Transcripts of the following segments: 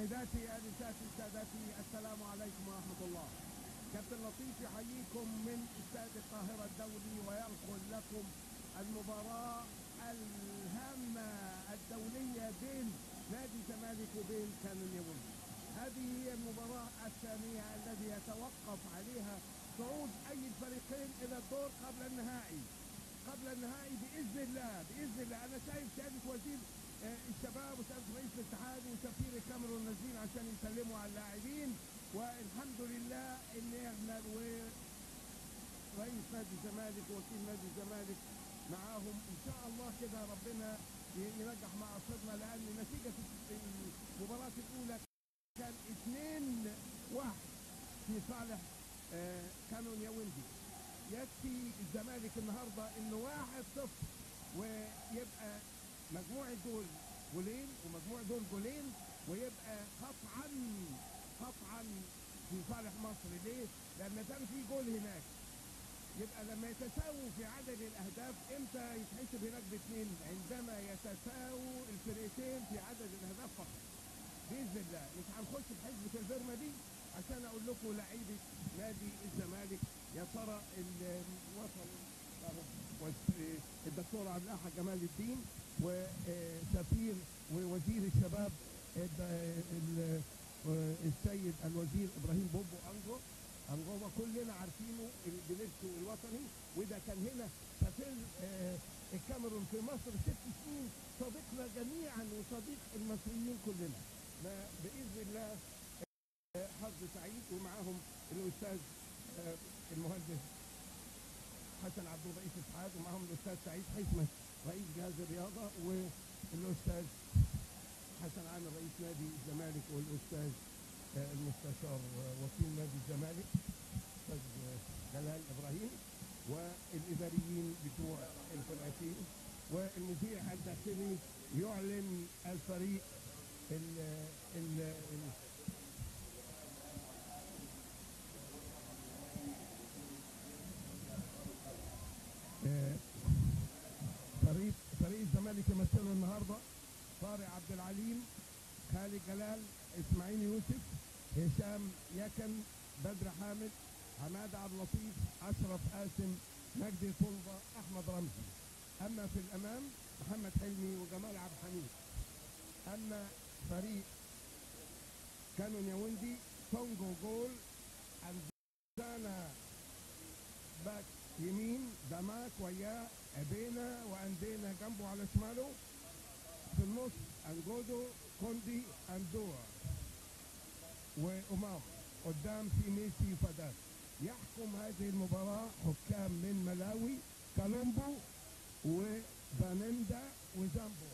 سيداتي انساتي سادتي السلام عليكم ورحمه الله كابتن لطيف يحييكم من استاد القاهره الدولي وينقل لكم المباراه الهامه الدوليه بين نادي الزمالك وبين كانون يوم هذه هي المباراه الثانيه الذي يتوقف عليها صعود اي الفريقين الى الدور قبل النهائي قبل النهائي باذن الله باذن الله انا شايف سياده وزير آه، الشباب وسياده رئيس الاتحاد وسفير الكاميرون نازلين عشان يسلموا على اللاعبين والحمد لله ان احنا رئيس نادي الزمالك ووكيل نادي الزمالك معاهم ان شاء الله كده ربنا ي- ينجح مع صدنا لان نتيجه المباراه الاولى كان 2 1 في صالح آه، كانون ياوندي يكفي الزمالك النهارده انه واحد صفر ويبقى مجموع دول جولين ومجموع دول جولين ويبقى قطعا قطعا في صالح مصر ليه؟ لان كان في جول هناك يبقى لما يتساووا في عدد الاهداف امتى يتحسب هناك باثنين؟ عندما يتساووا الفرقتين في عدد الاهداف فقط. باذن الله مش هنخش في حزبه الفيرما دي عشان اقول لكم لعيبه نادي الزمالك يا ترى ال- وصل أهو، وس- الدكتور عبد الاحد جمال الدين وسفير ووزير الشباب الد- ال- السيد الوزير ابراهيم بوبو انجو انجوما كلنا عارفينه بلبسه الوطني وده كان هنا سفير آه، الكاميرون في مصر ست سنين صديقنا جميعا وصديق المصريين كلنا ما باذن الله آه، حظ سعيد ومعاهم الاستاذ آه، المهندس حسن عبد الرئيس الاتحاد ومعاهم الاستاذ سعيد حسمه رئيس جهاز الرياضه والاستاذ حسن عامر رئيس نادي الزمالك والاستاذ آه، المستشار آه، وكيل نادي الزمالك استاذ آه، جلال ابراهيم والاداريين بتوع الفرقتين والمذيع الداخلي يعلن الفريق ال ال ال آه، فريق فريق الزمالك يمثله النهارده طارق عبد العليم خالد جلال اسماعيل يوسف هشام يكن بدر حامد عماد عبد اللطيف اشرف قاسم مجدي طلبه احمد رمزي اما في الامام محمد حلمي وجمال عبد الحميد اما فريق كانون ياوندي كونجو جول عندنا باك يمين دماك وياه ابينا واندينا جنبه على شماله في النص انجودو كوندي اندور وامام قدام في ميسي وفداد يحكم هذه المباراة حكام من ملاوي كولومبو وبانندا وزامبو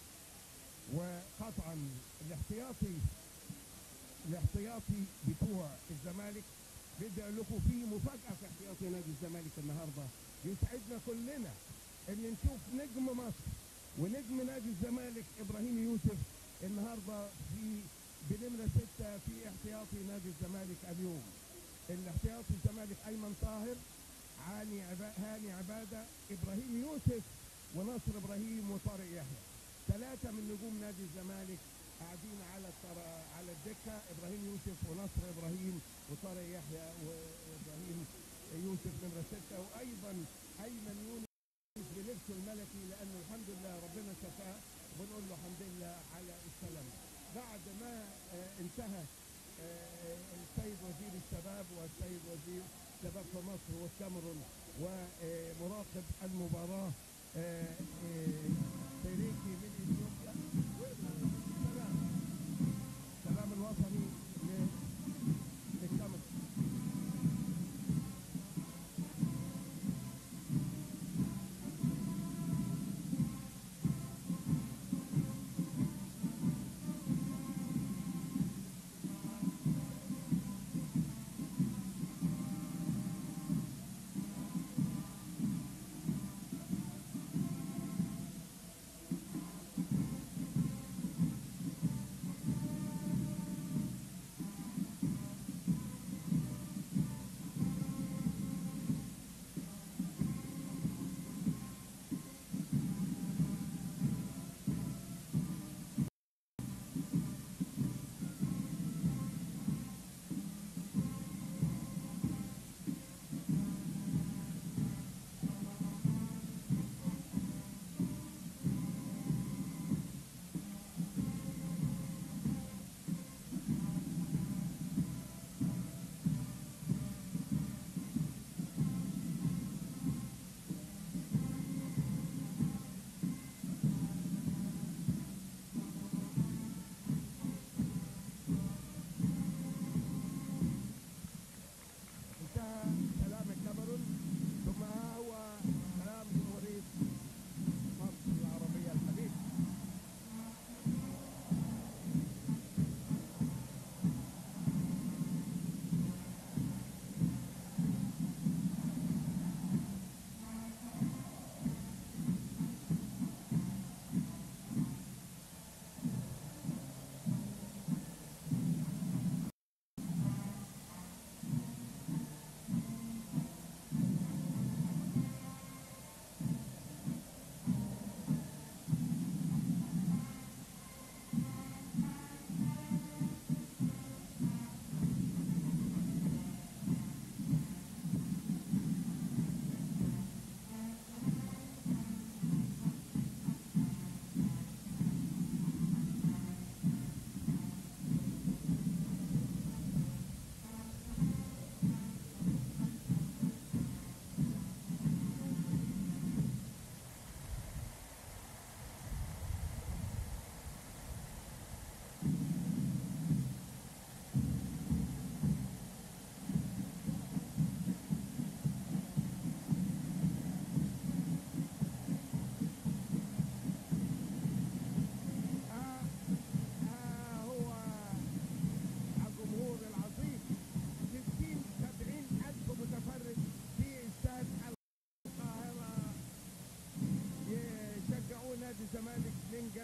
وقطعا الاحتياطي الاحتياطي بتوع الزمالك بدي اقول لكم في مفاجأة في احتياطي نادي الزمالك النهارده يسعدنا كلنا ان نشوف نجم مصر ونجم نادي الزمالك ابراهيم يوسف النهارده في بنمرة ستة في احتياطي نادي الزمالك اليوم الاحتياطي الزمالك ايمن طاهر عاني عبا هاني عباده ابراهيم يوسف ونصر ابراهيم وطارق يحيى ثلاثة من نجوم نادي الزمالك قاعدين على الترا على الدكة ابراهيم يوسف ونصر ابراهيم وطارق يحيى وابراهيم يوسف نمرة ستة وايضا ايمن يونس بلبسه الملكي لانه الحمد لله ربنا شفاه بنقول له الحمد لله على السلامة بعد ما آه، انتهى آه، السيد وزير الشباب والسيد وزير الشباب في مصر والكاميرون ومراقب المباراة آه، آه، تريكي من اثيوبيا سلام سلام الوطني ل- للكاميرون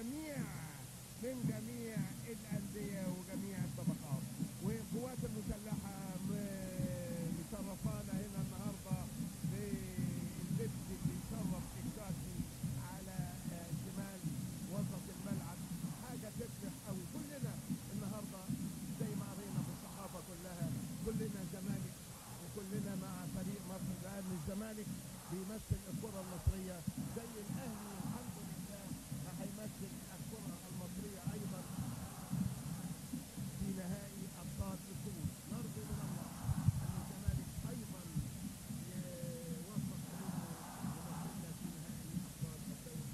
جميع من جميع الأندية وجميع الطبقات والقوات المسلحة م- مشرفانا هنا النهارده باللبس اللي يشرف الشاشي على آه، شمال وسط الملعب حاجة تفرح قوي كلنا النهارده زي ما قرينا في الصحافة كلها كلنا زمالك وكلنا مع فريق مصر لأن الزمالك بيمثل الكرة المصرية زي الأهلي الحمد لله ما هيمثل الكرة المصرية أيضا في نهائي أبطال الكؤوس نرجو من الله أن الزمالك أيضا يوفق فريقه لمصرنا في نهائي أبطال الدوري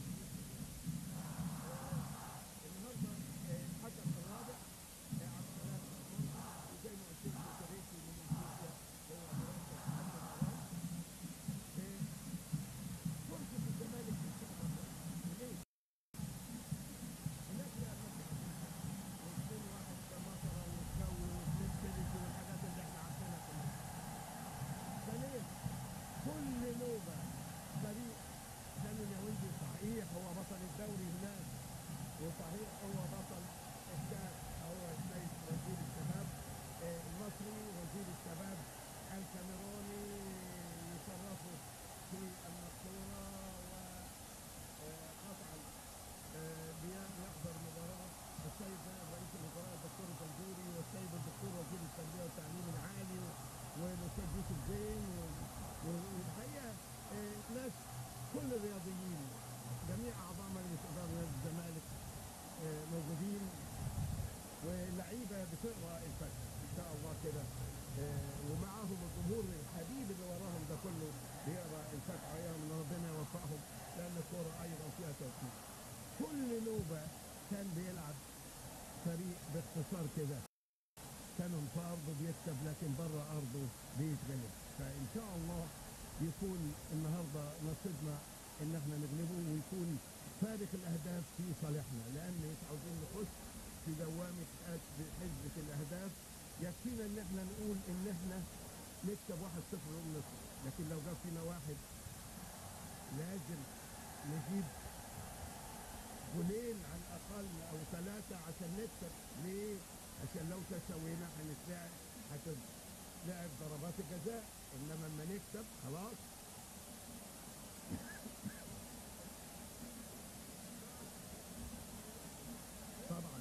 النهارده آه، الحكم الرابع آه، عبد السلام عثمان وزي ما قلت لكم شريكي من انجليزيا هو مرافق محمد عواد آه، فرصة الزمالك في الشهر ليه؟ الناس اللي قبل واثنين واحد كمطرة والجو والفلكسبيليتي والحاجات اللي احنا عارفينها كلها. ثانيا كل نوبة فريق كانوا اليهودي صحيح هو بطل الدوري هناك وصحيح هو بطل الكاس هو السيد وزير الشباب آه، المصري وزير الشباب الكاميروني يشرفوا في المقصورة وقطعا يحضر مباراة السيد نائب رئيس الوزراء الدكتور الجنزوري والسيد الدكتور وزير التربية والتعليم العالي والاستاذ يوسف زين و- و- والحقيقة آه، ناس كل الرياضيين جميع أعضاء مجلس إدارة نادي الزمالك آه، موجودين واللعيبة بتقرأ الفتح إن شاء الله كده آه، ومعاهم الجمهور الحبيب اللي وراهم ده كله بيقرأ الفتح عليهم إن ربنا يوفقهم لأن الكورة أيضا فيها توفيق كل نوبة كان بيلعب فريق باختصار كده كان في أرضه بيكسب لكن بره أرضه بيتغلب فإن شاء الله يكون النهارده نصيبنا إن احنا نغلبه ويكون فارق الأهداف في صالحنا لأن مش عاوزين نخش في دوامة أس- حزبة الأهداف يكفينا إن احنا نقول إن احنا نكسب واحد صفر ونصر لكن لو جاب فينا واحد لازم نجيب جولين على الأقل أو ثلاثة عشان نكسب ليه؟ عشان لو تساوينا هنتلعب هتتلعب ضربات الجزاء إنما لما نكسب خلاص طبعا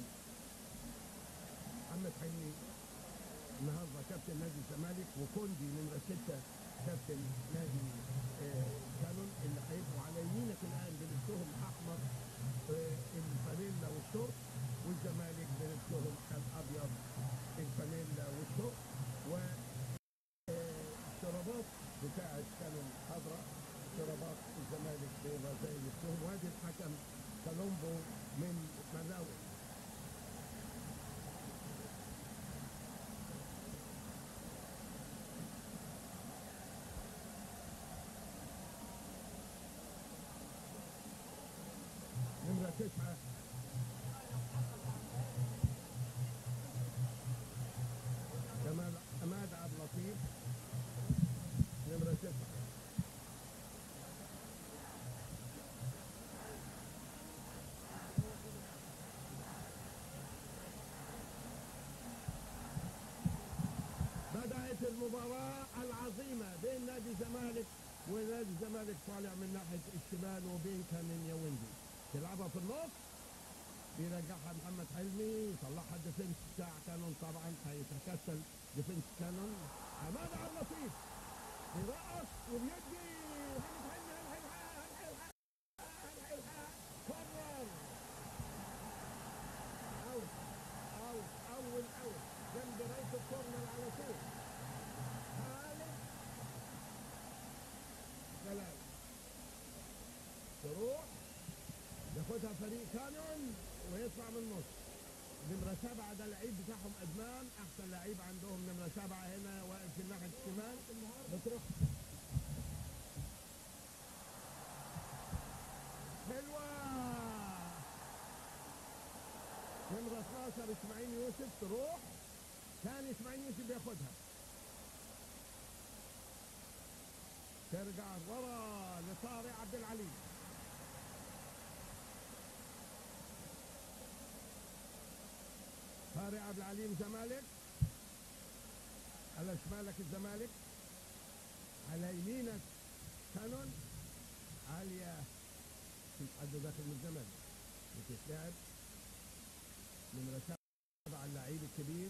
محمد حلمي النهارده كابتن نادي الزمالك وكوندي نمرة ستة كابتن نادي آه، كانون اللي هيبقوا على يمينك الآن بلبسهم أحمر آه، الفانيلا والشورت والزمالك بلبسهم الأبيض الفانيلا والشورت و آه، الشرابات بتاعت كانون خضراء شرابات الزمالك بيضاء زي لبسهم وادي الحكم كولومبو من ملاوي نمرة تسعة جمال عماد عبد اللطيف نمرة تسعة بدأت المباراة العظيمة بين نادي الزمالك ونادي الزمالك طالع من ناحية الشمال وبين كامين يوندي تلعبها في النص بيرجعها محمد حلمي يطلعها الديفنس بتاع كانون طبعا هيتكسل ديفنس كانون عماد عبد اللطيف بيرقص وبيدي محمد حلمي هنلحق هنلحق هنلحق قرر اوت اوت اول اوت جنب رئيس الكورنر على طول خالد جلال تروح ياخدها فريق كانون ويطلع من النص نمرة سبعة ده اللعيب بتاعهم أدمان أحسن لعيب عندهم نمرة سبعة هنا واقف في الناحية الشمال بتروح حلوة نمرة 12 إسماعيل يوسف تروح كان إسماعيل يوسف بياخدها ترجع ورا لطارق عبد العليم طارق عبد العليم زمالك على شمالك الزمالك على يمينك كانون عالية في حد داخل من الزمالك بتتلعب نمرة سبعة اللعيب الكبير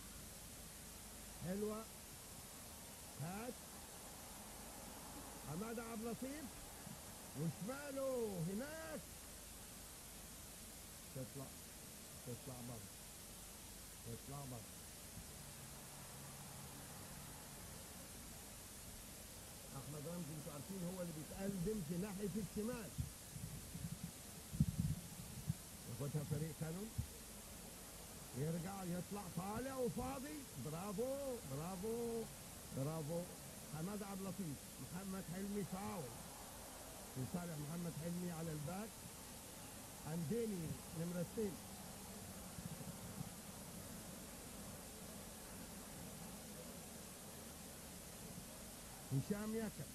حلوة هات حمادة عبد اللطيف وشماله هناك تطلع تطلع بره تطلع بره احمد رمزي انتوا عارفين هو اللي بيتقدم في ناحيه الشمال ياخدها فريق كانون يرجع يطلع طالع وفاضي برافو برافو برافو حماد عبد اللطيف محمد حلمي فاول لصالح محمد حلمي على الباك عنديني نمرة اثنين هشام يكن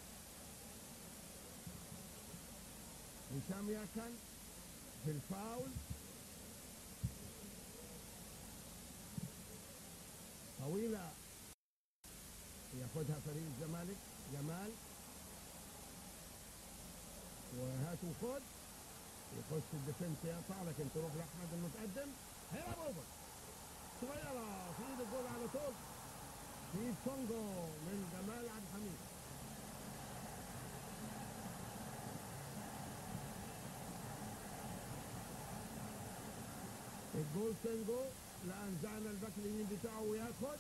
هشام يكن في الفاول طويلة ياخدها فريق الزمالك جمال وهات وخد يخش الديفنس يقطع لكن تروح لاحمد المتقدم هيلعب اوفر صغيرة في ايد الجول على طول في ايد كونجو من جمال عبد الحميد الجول كونجو الان زعنا الباك اليمين بتاعه وياخد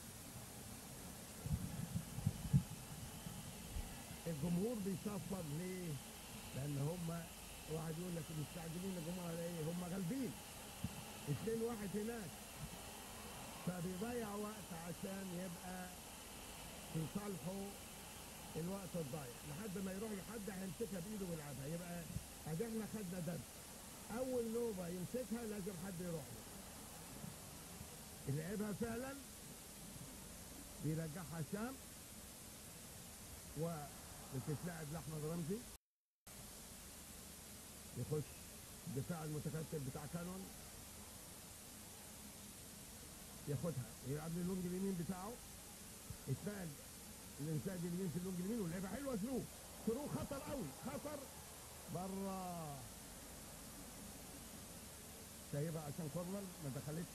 الجمهور بيصفر ليه؟ لان هم واحد يقول لك مستعجلين الجمهور على ايه؟ هم غالبين اتنين واحد هناك فبيضيع وقت عشان يبقى في صالحه الوقت الضايع لحد ما يروح لحد هيمسكها بايده ويلعبها يبقى ادي احنا خدنا درس اول نوبه يمسكها لازم حد يروح له لعبها فعلا بيرجعها هشام وبتتلعب لاحمد رمزي يخش الدفاع المتكتل بتاع كانون ياخدها يلعب للونج اليمين بتاعه اتنقل الانسان اليمين في اللونج اليمين ولعبها حلوه ثرو ثرو خطر قوي خطر بره سايبها عشان كورنر ما دخلتش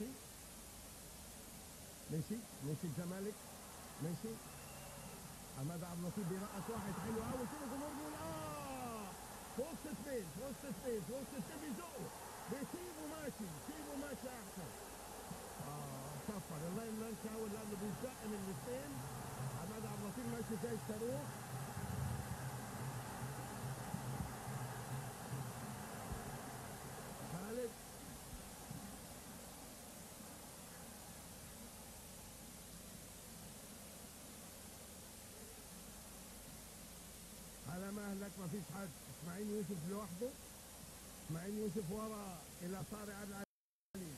مشي مشي الزمالك مشي حماد عبد اللطيف بيرقص واحد حلو قوي كده الجمهور بيقول اه في وسط اثنين في وسط اثنين في وسط اثنين بيزقوا بيسيبوا ماشي سيبوا ماشي احسن اه صفر الله يمنعش اول لانه بيزق من الاثنين حماد عبد اللطيف ماشي زي الصاروخ خالد على مهلك ما فيش حد اسماعيل يوسف لوحده اسماعيل يوسف ورا الى طارق عبد العلي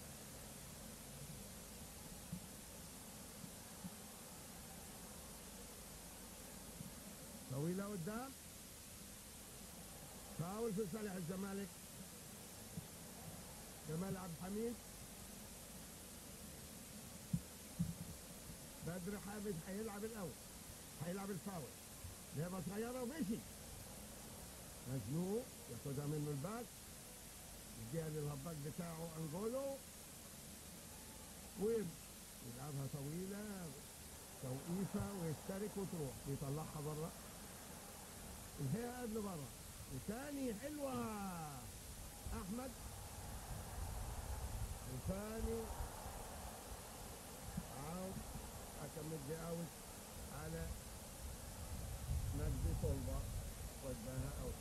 طويلة قدام فاول في صالح الزمالك جمال عبد الحميد بدر حامد هيلعب الاول هيلعب الفاول لعبة صغيرة ومشي مزنوق ياخدها منه الباك يديها للهباك بتاعه انجولو ويلعبها طويلة توقيفة ويشترك وتروح يطلعها بره الهي قبل بره وثاني حلوة أحمد وثاني عاود حكم مدي اوت على مجدي طلبة وداها اوت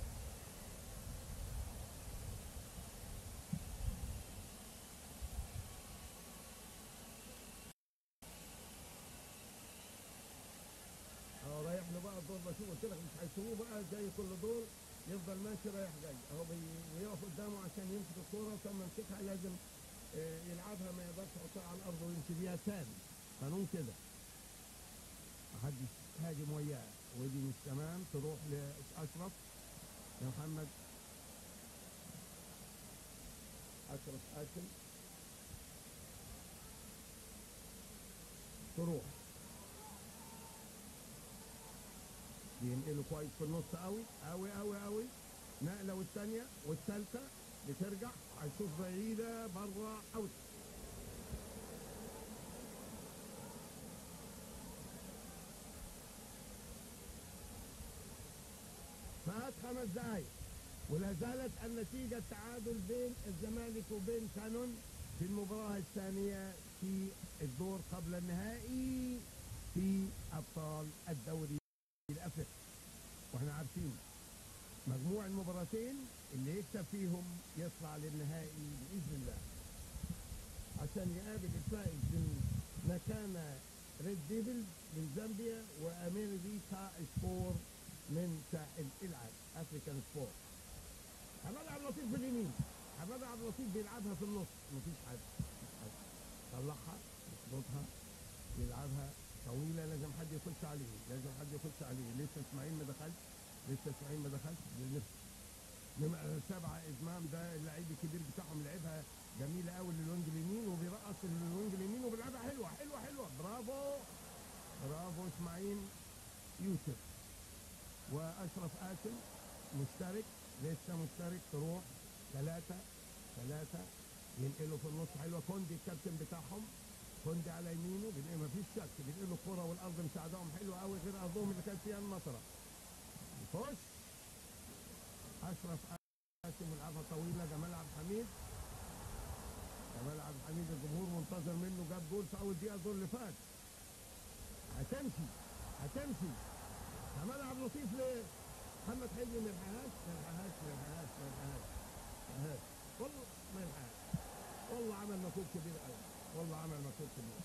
اهو رايح له بقى الدور بشوف قلت لك مش هيسيبوه بقى زي كل دور يفضل ماشي رايح جاي اهو بي- بيقف قدامه عشان يمسك الكوره ثم يمسكها لازم آه، يلعبها ما يقدرش يحطها على الارض ويمشي بيها ثاني قانون كده محدش هاجم وياه ودي مش تمام تروح لاشرف لمحمد اشرف قاسم تروح بينقلوا كويس في النص قوي قوي قوي قوي نقله والثانيه والثالثه بترجع هنشوف بعيده بره اوت فات خمس دقايق ولا زالت النتيجة تعادل بين الزمالك وبين كانون في المباراة الثانية في الدور قبل النهائي في أبطال الدوري الأفريقي واحنا عارفين مجموع المباراتين اللي يكسب فيهم يطلع للنهائي بإذن الله عشان يقابل الفائز من مكانة ريد ديفل من زامبيا وأميريكا سبور من ساحل العاب افريكان سبور حماد عبد اللطيف في اليمين حماد عبد اللطيف بيلعبها في النص مفيش حد مفيش حد طلعها يظبطها يلعبها طويله لازم حد يخش عليه لازم حد يخش عليه لسه اسماعيل ما دخلش لسه اسماعيل ما دخلش لسه نمرة سبعة إمام ده اللعيب الكبير بتاعهم لعبها جميلة قوي للوينج اليمين وبيرقص للوينج اليمين وبيلعبها حلوة حلوة حلوة برافو برافو إسماعيل يوسف واشرف قاسم مشترك لسه مشترك تروح ثلاثة ثلاثة ينقلوا في النص حلوة كوندي الكابتن بتاعهم كوندي على يمينه بينقل مفيش شك بينقلوا الكرة والأرض مساعدهم حلوة قوي غير أرضهم اللي كانت فيها المطرة يخش أشرف قاسم يلعبها طويلة جمال عبد الحميد جمال عبد الحميد الجمهور منتظر منه جاب جول في أول دقيقة الدور اللي فات هتمشي هتمشي عمال عبد اللطيف ليه؟ محمد حلمي ما يلحقهاش ما يلحقهاش ما يلحقهاش ما يلحقهاش ما يلحقهاش والله ما يلحقهاش والله عمل مجهود كبير قوي والله عمل مجهود كبير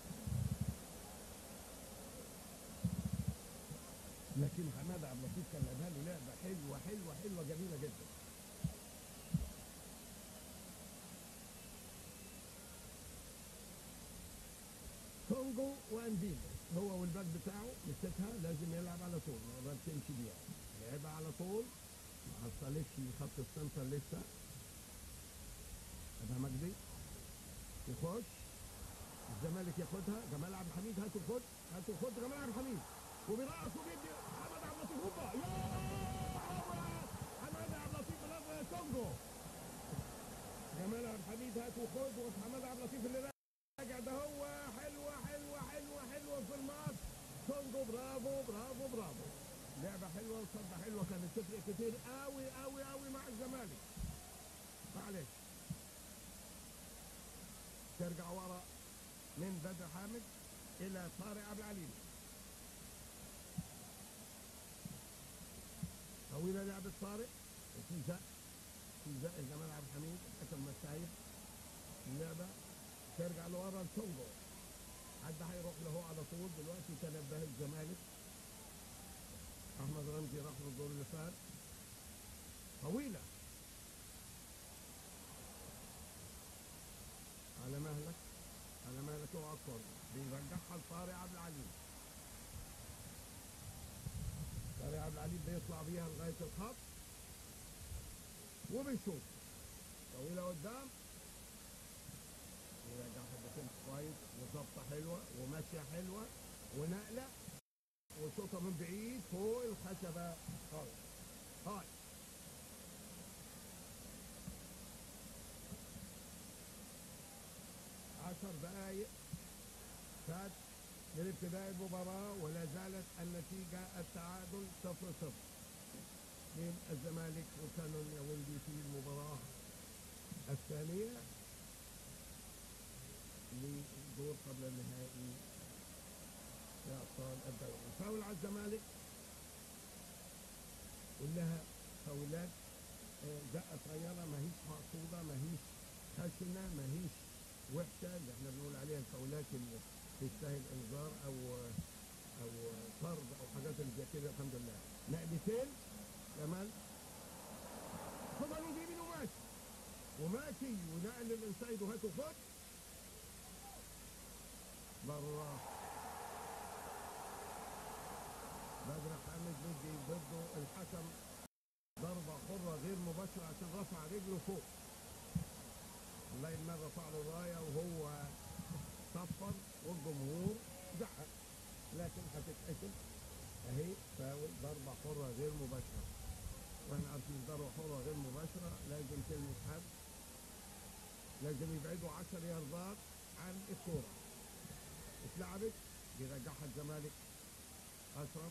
لكن حماده عبد اللطيف كان لعبها له لعبه حلوه حلوه حلوه جميله جدا كونجو واندينا هو والباك بتاعه مسكها لازم يلعب على طول ما يقدرش يمشي بيها لعبها على طول ما حصلتش خط السنتر لسه ابها مجدي يخش الزمالك ياخدها جمال عبد الحميد هاتوا الخد هاتوا الخد جمال عبد الحميد وبيرقص وبيدي حماد عبد اللطيف هوبا يا حماد عبد اللطيف برافو يا كونجو جمال عبد الحميد هاتوا خد وحماد عبد اللطيف اللي راجع ده هو حلوه حلوه حلوه حلوه في الماتش كونجو برافو برافو برافو لعبه حلوه وصده حلوه كانت تفرق كتير قوي قوي قوي مع الزمالك معلش ترجع ورا من بدر حامد الى طارق عبد العليم طويله لعبه طارق وفي زق في زق جمال عبد الحميد الحكم مش شايف اللعبه ترجع لورا الكونغو حد هيروح له على طول دلوقتي تنبه الزمالك احمد رمزي راح له الدور اللي فات طويله على مهلك على مهلك اوعى الكورة بيرجعها لطارق عبد العليم طارق عبد العليم بيطلع بيها لغايه الخط وبيشوط طويله قدام يرجعها بسنت كويس وظبطه حلوه وماشيه حلوه ونقله وشوطه من بعيد فوق الخشبه خالص هاي عشر دقايق فات من ابتداء المباراة ولا زالت النتيجة التعادل صفر صفر بين الزمالك وكانون يا ولدي في المباراة الثانية للدور قبل النهائي لأبطال الدوري فاول على الزمالك كلها فاولات آه، زقة صغيرة ما هيش مقصودة ما هيش خشنة ما هيش وحشة اللي احنا بنقول عليها الفاولات اللي تستاهل انذار او او طرد او حاجات اللي زي كده الحمد لله نقلتين كمان خدها من يمين وماشي وماشي ونقل الانسايد وهاتوا خد بره بدر حامد مدي ضده الحكم ضربة حرة غير مباشرة عشان رفع رجله فوق الله يمر رفع له الراية وهو صفر والجمهور زحف لكن هتتحسب اهي فاول ضربة حرة غير مباشرة واحنا عارفين ضربة حرة غير مباشرة لازم تلمس حد لازم يبعدوا 10 ياردات عن الكورة اتلعبت بيرجعها الزمالك اشرف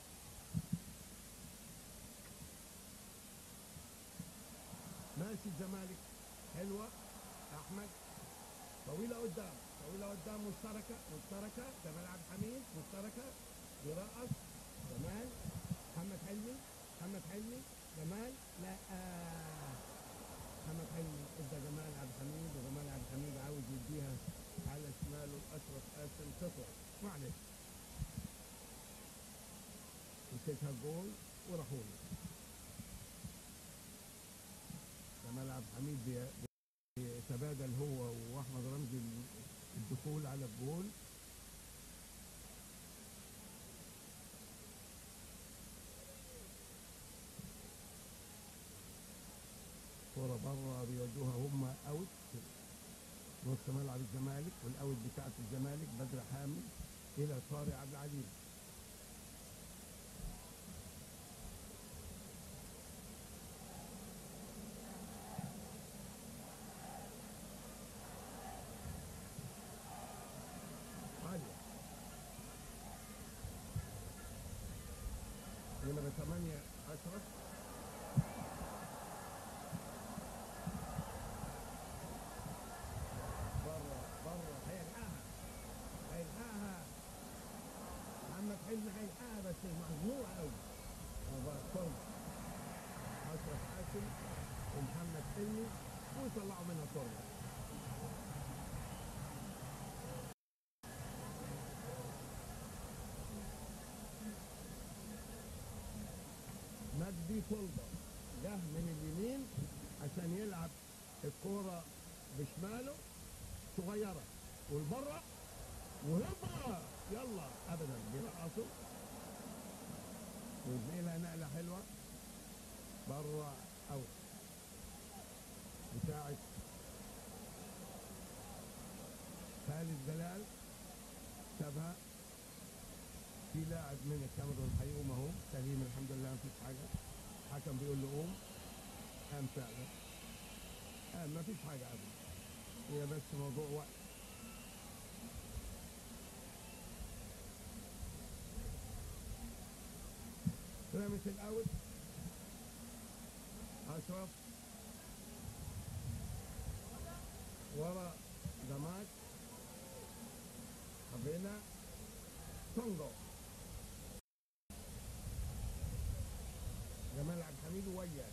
ماشي الزمالك حلوة أحمد طويلة قدام طويلة قدام مشتركة مشتركة ده ملعب حميد مشتركة يرقص جمال محمد حلمي محمد حلمي جمال لا آه. محمد حلمي ادى جمال عبد الحميد وجمال عبد الحميد عاوز يديها على شماله اشرف قاسم تطلع معلش مسكها الجول وراحوا له جمال عبد الحميد بي- بيتبادل هو واحمد رمزي الدخول على الجول كرة بره بيودوها هم اوت نص ملعب الزمالك والاوت بتاعت الزمالك بدر حامد الى طارق عبد العزيز عالية نمرة 8 أشرف بره بره هيلحقها هيلحقها محمد حلمي هيلحقها بس مزنوق قوي فرد أشرف حاتم ومحمد حلمي ويطلعوا منها كورنر مجدي طلبة جه من اليمين عشان يلعب الكورة بشماله صغيرة والبرة وهوبا يلا ابدا بيرقصوا وينقلها نقلة حلوة بره او بتاعت خالد جلال سابها في لاعب من الكاميرون هيقوم اهو سليم الحمد لله مفيش حاجه الحكم بيقول له قوم قام فعلا قام مفيش حاجه ابدا هي بس موضوع وقت رمت الاوت اشرف ورا دماك حبينا كونغو جمال عبد الحميد وياه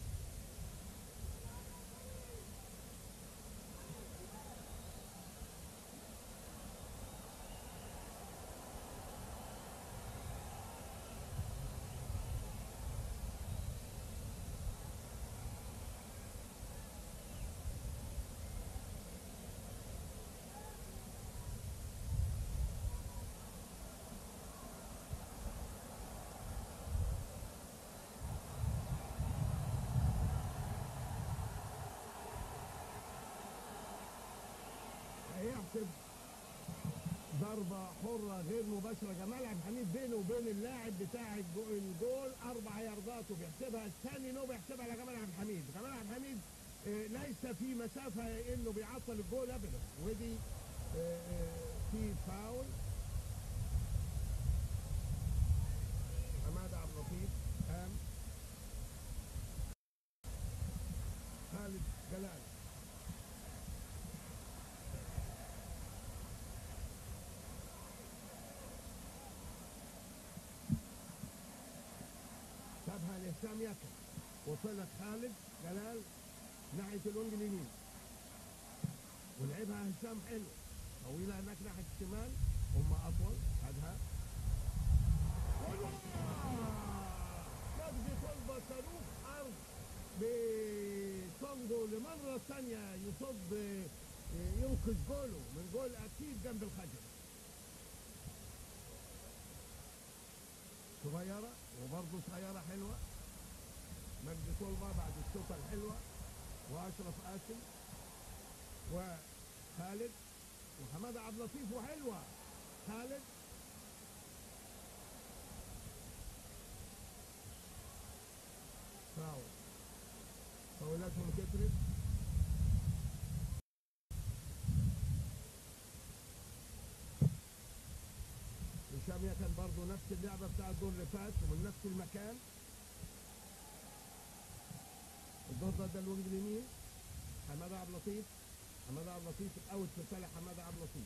هيحسب ضربة حرة غير مباشرة جمال عبد الحميد بينه وبين اللاعب بتاع الجو- الجول أربع ياردات وبيحسبها الثاني نو بيحسبها لجمال عبد الحميد، جمال عبد الحميد آه، ليس في مسافة إنه بيعطل الجول أبدا ودي آه، آه، في فاول حماد عبد اللطيف قام خالد جلال سابها لهشام ياسر وصلت خالد جلال ناحية الوينج اليمين ولعبها هشام حلو طويلة هناك ناحية الشمال هم أطول خدها مجدي طلبة صاروخ أرض بكونجو لمرة ثانية يصد ينقذ جوله من جول أكيد جنب الخجل صغيرة وبرضه صغيرة حلوة مجدي طلبة بعد الشوطة الحلوة وأشرف قاسم وخالد وحمادة عبد اللطيف وحلوة خالد الثانية كان برضو نفس اللعبة بتاع الدور اللي فات ومن نفس المكان الدور ده ده الوينج اليمين حمادة عبد اللطيف حمادة عبد اللطيف الاوت في صالح حمادة عبد اللطيف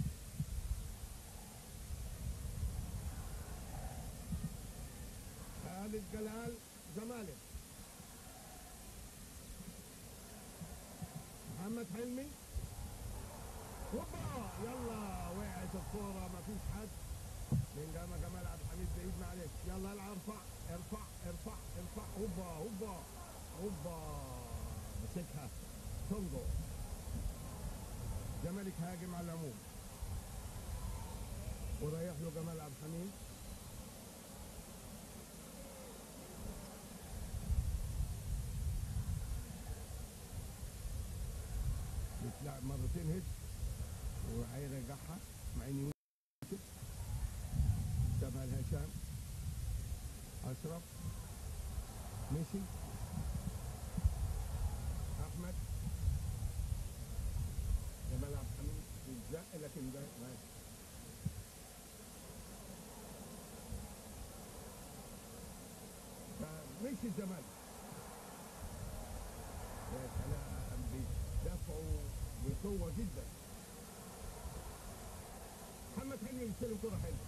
خالد جلال زمالك محمد حلمي هوبا يلا وقعت الكورة مفيش حد من جامع جمال عبد الحميد بعيد معلش يلا العب ارفع ارفع ارفع ارفع هوبا هوبا هوبا مسكها تونجو زمالك هاجم على العموم ورايح له جمال عبد الحميد بيتلعب مرتين هيد وهيرجعها مع ان يوسف جابها لهشام اشرف مشي احمد جمال عبد الحميد بيتزق لكن ده ماشي فمشي الزمالك يا سلام بيدافعوا بقوة جدا محمد حلمي بيستلم كرة حلوة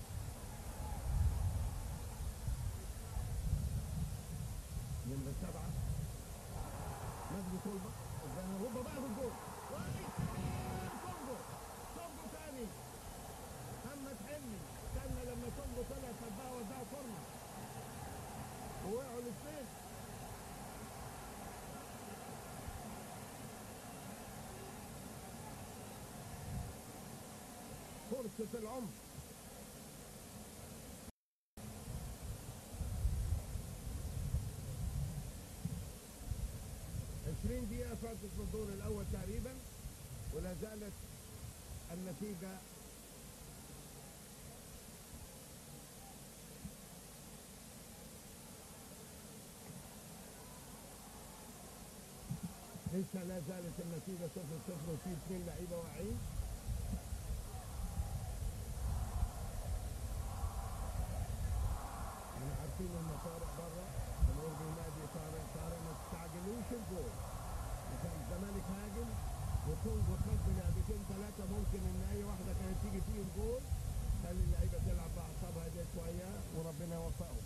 نمرة سبعة مجدي طلبة قدام هوبا بقى في الجول كونجو كونجو تاني محمد حلمي استنى لما كونجو طلع سبها وداها كورنر ووقعوا الاثنين فرصة العمر عشرين دقيقة فاتت في الدور الأول تقريبا ولا زالت النتيجة لسه لا زالت النتيجة صفر صفر وفي اثنين لعيبة واقعين احنا عارفين ان طارق بره جمهور بينادي طارق طارق ما تستعجلوش الجول عشان الزمالك هاجم وكونجو خد لعبتين ثلاثة ممكن ان اي واحدة كانت تيجي فيهم جول خلي اللعيبة تلعب بأعصابها دي شوية وربنا يوفقهم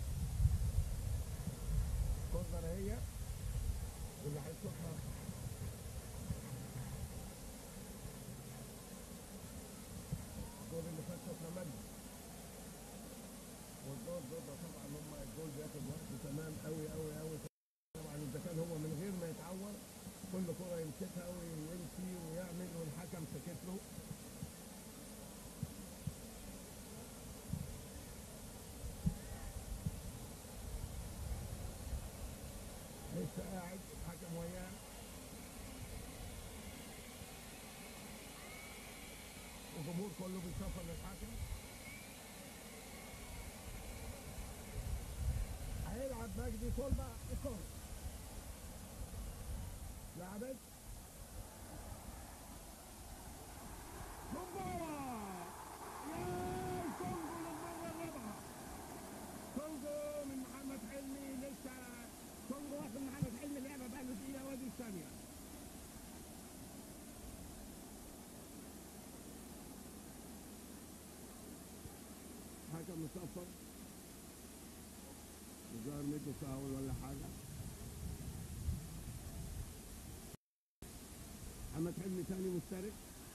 كورنر هي واللي هيشوفها الدور اللي فات شفنا مجد والدور ده ده طبعا هم الجول بياخد وقت تمام قوي قوي قوي طبعا اذا كان هو من غير ما يتعور كل كرة يمسكها ويمشي ويعمل والحكم سكت له لسه قاعد الحكم وياه الجمهور كله بيصفر للحكم هيلعب مجدي طلبة الكورة لعبت كومبورا يا كونجو للمرة الرابعة كونجو من محمد حلمي لسه كونجو واخد محمد حلمي لعبة بقى له دقيقة وادي الثانية حكم مصفر الظاهر ميته فاول ولا حاجة محمد حلمي تاني مشترك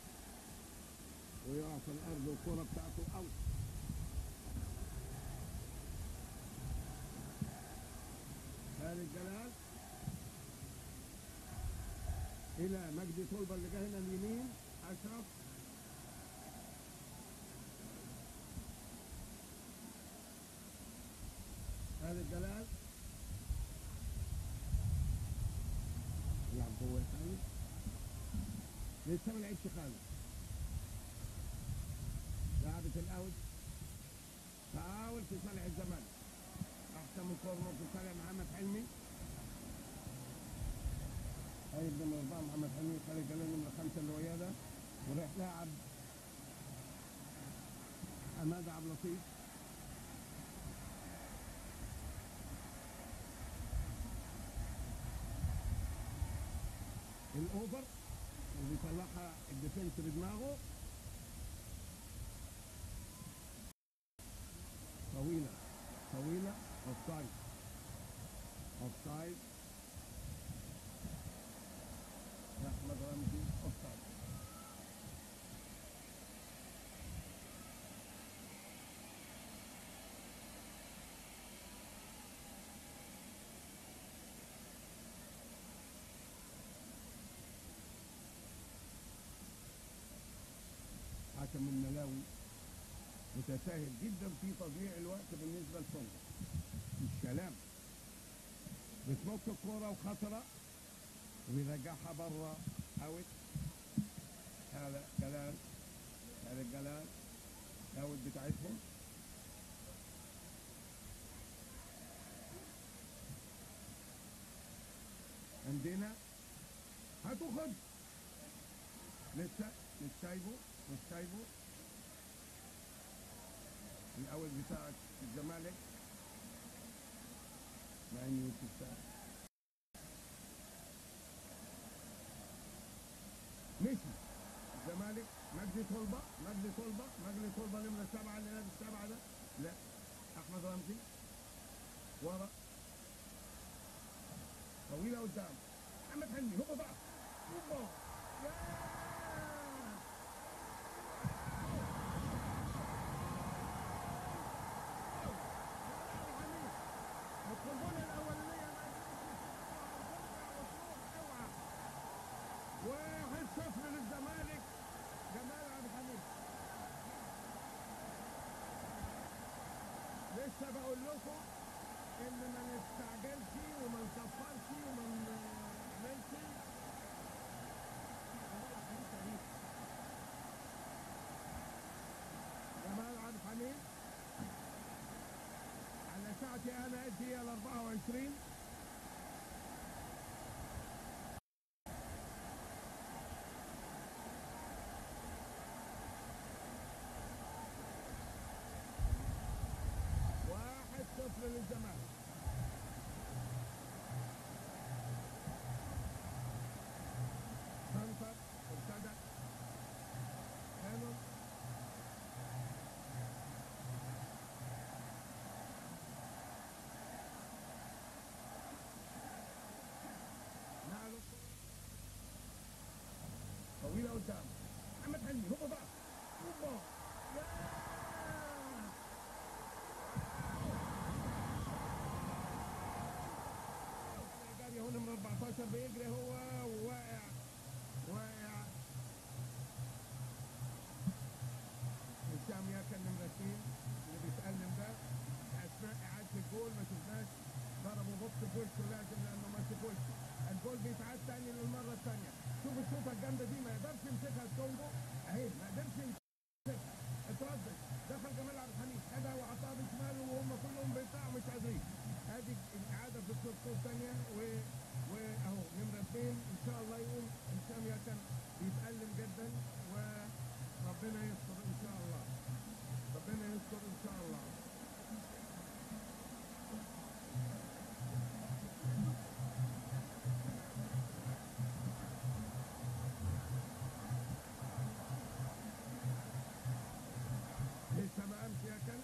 ويقع في الأرض والكرة بتاعته أوت خالد جلال إلى مجدي طلبة اللي جه هنا اليمين أشرف خالد جلال يلعب جوه ثاني لسه ما لعبش خالد لعبت الاوت فاول في صالح الزمالك احسن من كورنر في صالح محمد حلمي هاي نمرة أربعة محمد حلمي خالد جلال نمرة خمسة اللي وياه ده ورايح لاعب حماد عبد اللطيف الاوفر اللي طلعها الديفنس بدماغه طويلة طويلة اوف سايد اوف سايد احمد رمزي اوف سايد حكم الملاوي متساهل جدا في تضييع الوقت بالنسبة لسونجا مش كلام بتنط الكورة وخطرة ويرجعها بره اوت هذا جلال هذا الجلال اوت بتاعتهم عندنا هاتوا خد لسه مش سايبه مش سايبه الاول بتاعك الزمالك مع انه يوسف مشي الزمالك مجدي طلبة مجدي طلبة مجدي طلبة نمرة سبعة اللي لابس سبعة ده لا أحمد رمزي ورا طويلة قدام محمد حلمي هو بقى هو يا القنبلة الأولانية واحد صفر للزمالك جمال عبد الحميد لسه بقول لكم ان ما نستعجلش وما نكفرش وما نعملش جمال عبد الحميد على ساعتي انا الدقيقة ال 24 واحد صفر للزمالك سنتر ابتدى كانون نعلو طويلة قدام محمد حلمي هو بقى هو يا جاري هو نمرة 14 بيجري هو وواقع واقع هشام ياكل نمرة 2 اللي بيتألم ده اثناء اعادة الجول ما شفناش ضربوا بوكس بوشه لازم لانه ما شافوش الجول بيتعاد تاني للمرة الثانية شوف الشوطة الجامدة دي ما يقدرش يمسكها الكونجو اهي ما قدرش يمسكها اتردد دخل جمال عبد الحميد خدها وحطها بشماله وهم كلهم بيطلعوا مش قادرين ادي الاعاده في الشوط الثانيه و واهو نمره اثنين ان شاء الله يقوم هشام يكن بيتالم جدا وربنا يستر ان شاء الله ربنا يستر ان شاء الله لسه ما قامش يكن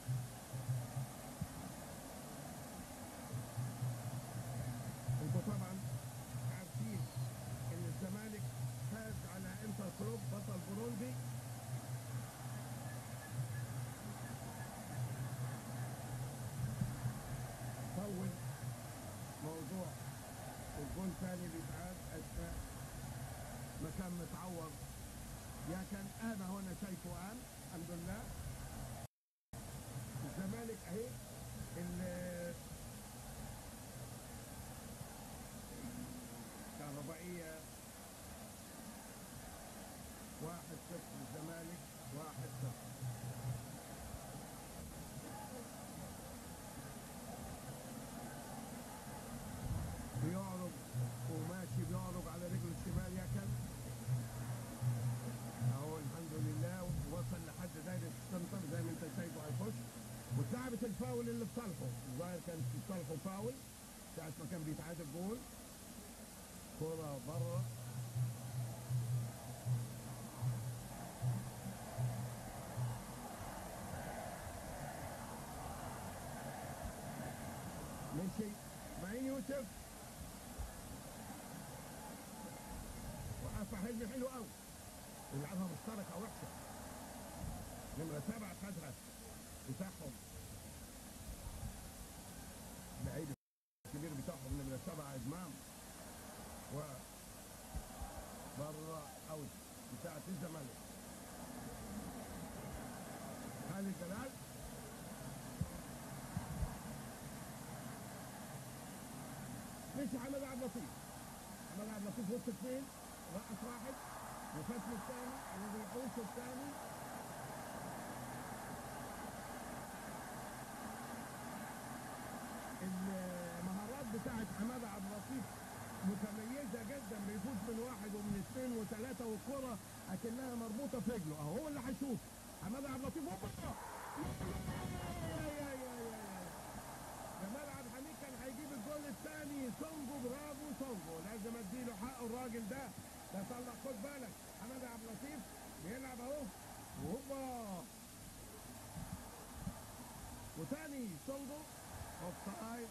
انتوا طبعا عارفين ان الزمالك فاز على انتر كلوب بطل بوروندي طول موضوع الجول ثاني بيتعاد اثناء ما كان متعور يا كان انا هنا شايفه الان الحمد لله الزمالك اهي ال- كهربائية واحد صفر الزمالك واحد صفر بيعرض وماشي بيعرض على رجله الشمال يكن اهو الحمد لله وصل لحد دايرة السنتر زي ما انت شايفه هيخش واتلعبت الفاول اللي في صالحه الظاهر كان في صالحه فاول ساعة ما كان بيتعاد الجول كرة بره يوسف وقف حلمي حلو قوي يلعبها مشتركة وحشة نمرة سبعة خدها بتاعهم اللعيب الكبير بتاعهم نمرة سبعة إدمام و بره أوت بتاعت الزمالك خالد جلال مشي حمد عبد اللطيف حمد عبد اللطيف وسط اثنين رقص واحد وفتح الثاني الذي يحوش الثاني المهارات بتاعت حماده عبد اللطيف متميزه جدا بيفوز من واحد ومن اثنين وثلاثه والكره اكنها مربوطه في رجله اهو هو اللي هيشوف حماده عبد اللطيف هوبا يا يا يا يا يا. جمال عبد الحميد كان هيجيب الجول الثاني سونجو برافو سونجو لازم اديله حقه الراجل ده ده طلع خد بالك حماده عبد اللطيف بيلعب اهو وهوبا وثاني سونجو اوف سايد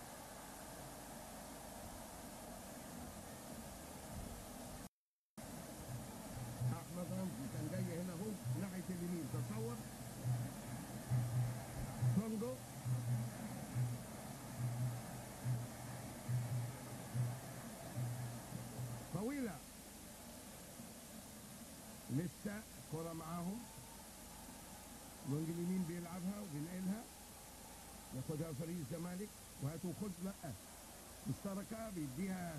احمد رمزي كان جاي هنا اهو ناحيه اليمين تصور سونجو طويلة لسه كرة معاهم الوينج اليمين بيلعبها وبينقلها ياخدها فريق الزمالك وهاتوا خد لا مشتركة بيديها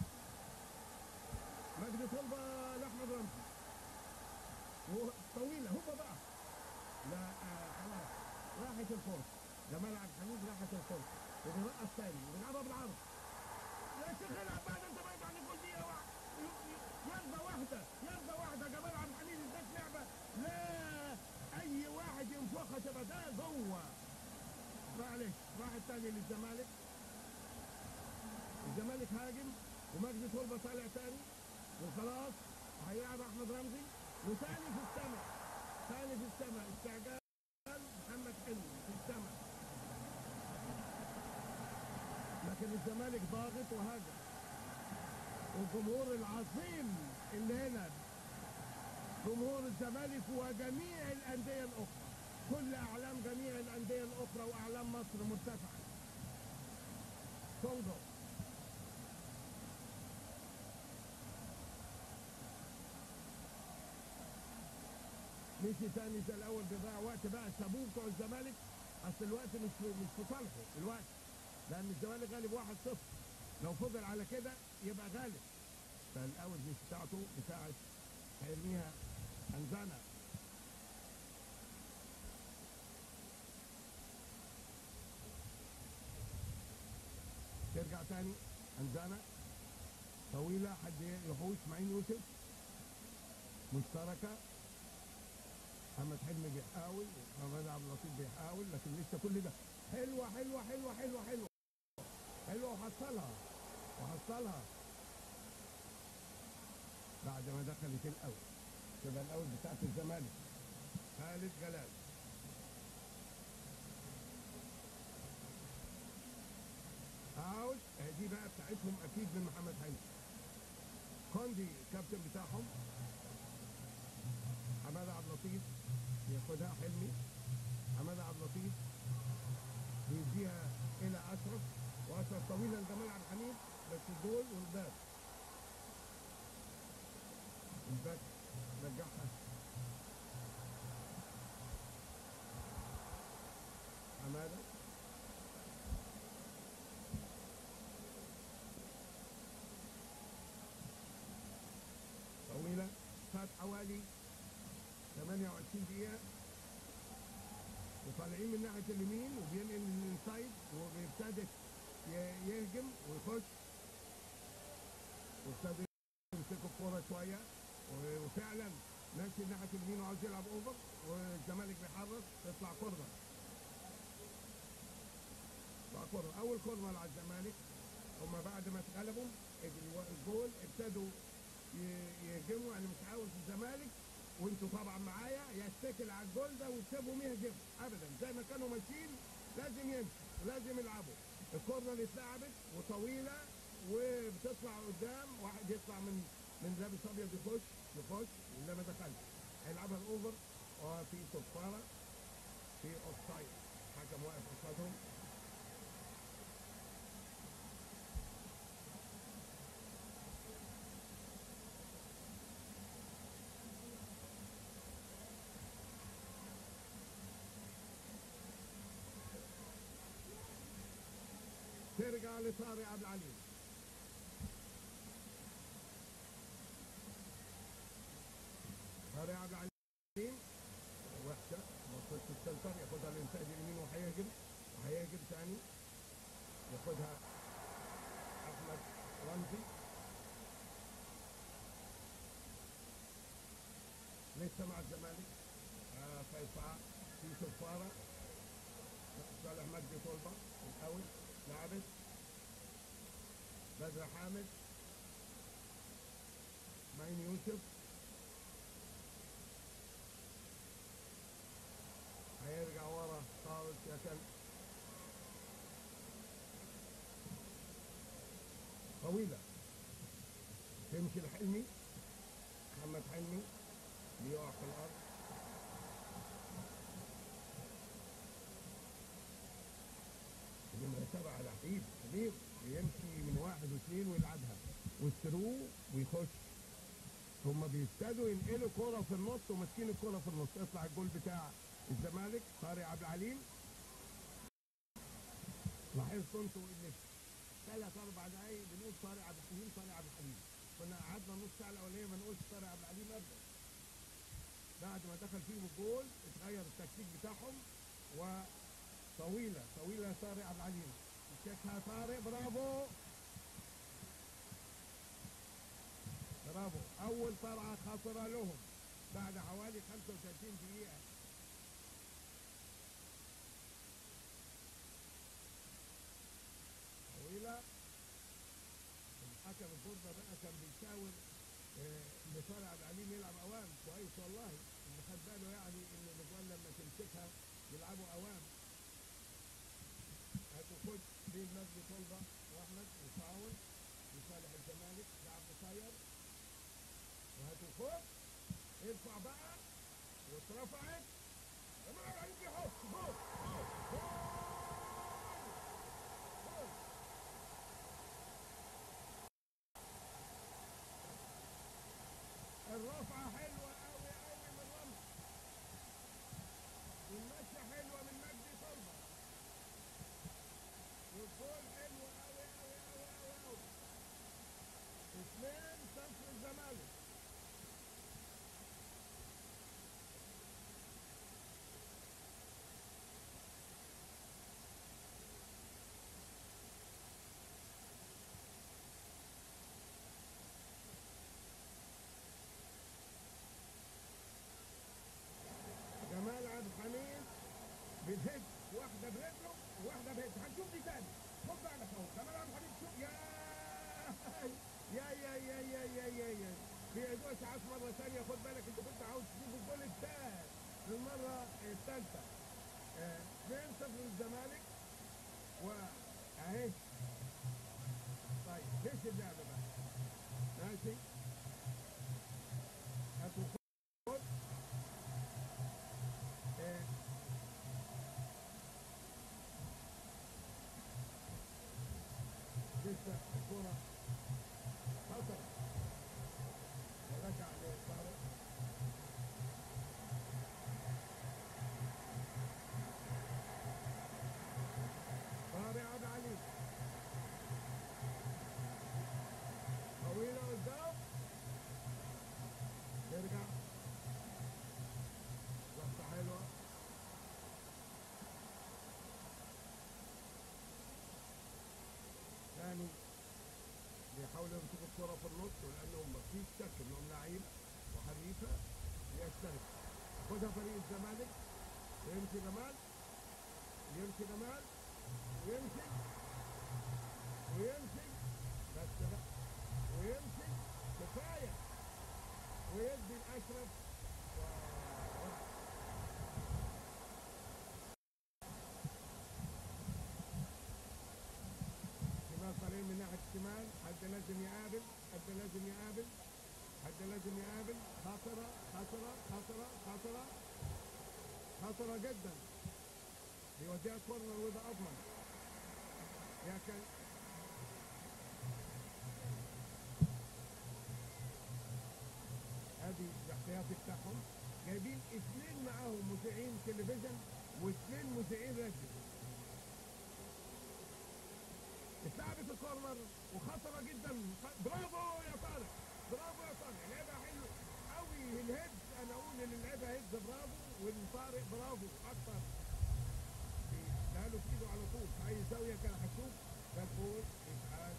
مجدي طلبة لأحمد رمزي هو طويلة هو بقى لا آه خلاص راحت الفرصة جمال عبد الحميد راحت الفرصة وبيرقص تاني وبيلعبها بالعرض يا شيخ العب بعد انت بعيد عن الجول دقيقة واحدة يرضى واحدة يرضى واحدة جمال عبد الحميد اداك لعبة لا أي واحد ينفخها تبقى ده جوه معلش واحد تاني للزمالك الزمالك هاجم ومجدي طلبة طالع تاني وخلاص هيلعب أحمد رمزي وتاني في السماء تاني في السماء استعجال محمد حلمي في السماء لكن الزمالك ضاغط وهاجم والجمهور العظيم اللي هنا جمهور الزمالك وجميع الأندية الأخرى كل أعلام جميع الأندية الأخرى وأعلام مصر مرتفعة كونغو مشي تاني زي الأول بيضيع وقت بقى سابوه بتوع الزمالك أصل الوقت مش في مش في صالحه الوقت لأن الزمالك غالب 1-0 لو فضل على كده يبقى غالب فالأول مش بتاعته بتاعت هيرميها أنزانا ترجع تاني أنزانا طويلة حد يحوش معين يوسف مشتركة محمد حلمي بيحاول محمد عبد اللطيف بيحاول لكن لسه كل ده حلوة حلوة حلوة حلوة حلوة حلوة وحصلها وحصلها بعد ما دخلت الأول تبقى الأول بتاعت الزمالك خالد جلال اوت دي بقى بتاعتهم اكيد من محمد حلمي كوندي الكابتن بتاعهم حماده عبد اللطيف ياخدها حلمي حماده عبد اللطيف بيديها الى اشرف واشرف طويله لجمال عبد الحميد بس الجول والباب الباك رجعها حماده طويلة فات حوالي 28 دقيقة وطالعين من ناحية اليمين وبينقل من الانسايد وبيبتدئ ي- يهجم ويخش وابتدوا يمسكوا الكورة شوية و- وفعلا ماشي ناحية اليمين وعاوز يلعب اوفر والزمالك بيحرك تطلع كورة تطلع كورة أول كورة على الزمالك هما بعد ما اتغلبوا الو- الجول ابتدوا ي- يهجموا انا مش عاوز الزمالك وانتوا طبعا معايا يتكل على الجول ده وتسيبهم يهجموا ابدا زي ما كانوا ماشيين لازم يمشوا ولازم يلعبوا الكورنر اللي اتلعبت وطويله وبتطلع قدام واحد يطلع من من لابس ابيض يخش يخش ولا ما دخلش هيلعبها الاوفر وفي صفاره في اوف سايد حكم واقف قصادهم ترجع لطارق عبد العليم طارق عبد العليم وحشه مصيدة السنتر ياخدها الانسان اليمين وهيهجم وهيهجم ثاني ياخدها احمد رمزي لسه مع الزمالك آه فيصع في صفاره صالح مجدي طلبه الاول لعبت بدر حامد معين يوسف هيرجع ورا خالص يا كلب طويلة تمشي الحلمي محمد حلمي بيقع في الأرض نمرة سبعة لعيب كبير بيمشي من واحد واثنين ويلعبها والثرو ويخش هما بيبتدوا ينقلوا كرة في النص وماسكين الكرة في النص يطلع الجول بتاع الزمالك طارق عبد العليم لاحظت انتوا ان في ثلاث اربع دقايق بنقول طارق عبد الحليم طارق عبد الحليم كنا قعدنا نص ساعه الاولانيه ما نقولش طارق عبد الحليم ابدا بعد ما دخل فيهم الجول اتغير التكتيك بتاعهم وطويله طويله طارق عبد العليم يشيكها طارق برافو برافو اول طلعه خطره لهم بعد حوالي 35 دقيقه طويله الحكم الغربه بقى كان بيشاور آه، ان طارق عبد العليم يلعب اوام كويس والله اللي خد باله يعني ان الاجوان لما تمسكها يلعبوا اوام هتخد بين مجدي طلبه واحمد وفاول لصالح الزمالك لعب قصير وهتخد ارفع بقى واترفعت جمال عليك يحط جول جول جول جول الرفعة حلوة أوي أوي من رمز والمشية حلوة من مجدي طلبة والجول حلو أوي أوي أوي أوي أوي اثنين صفر الزمالك جمال عبد الحميد بالهيد واحدة برجله وواحدة بهيد هنشوف دي تاني خد بالك اهو جمال عبد الحميد شوف يا يا يا يا يا يا يا يا بيعيدوها اسعاف مرة ثانية خد بالك انت كنت عاوز تجيب الجول الثالث للمرة الثالثة آه، 2 0 للزمالك واهي طيب ماشي اللعبة بقى ماشي هاتوا خد آه، لسه الكرة خطر ورجع لطارق طارق عبد العليم طويلة قدام ترجع لقطة حلوة ثاني بيحاولوا يمسكوا الكرة في النص ولأنهم مفيش شك إنهم لعيبة وحريفة يشترك خدها فريق الزمالك ويمشي جمال يمشي جمال ويمشي ويمشي بس بقى ويمشي كفاية ويدي الأشرف و- يقابل حد لازم يقابل حد لازم يقابل خطرة خطرة خطرة خطرة خطرة جدا بيوديها كورنر وده أضمن يا كان ادي الاحتياطي بتاعهم جايبين اثنين معاهم مذيعين تلفزيون واثنين مذيعين راديو اتلعبت الكورنر وخطره جدا برافو يا طارق برافو يا طارق لعبها حلو قوي الهيد انا اقول ان اللعبه هيد برافو والطارق برافو اكتر اداها له في ايده على طول في اي زاويه كان هتشوف ده جول اتعاد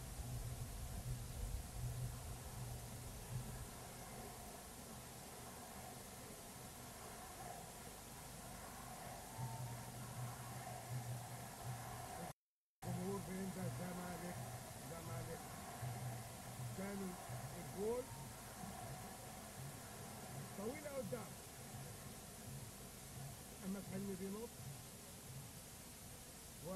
جمهور بين ده زمالك زمالك ثاني الجول طويلة قدام محمد حلمي بينط و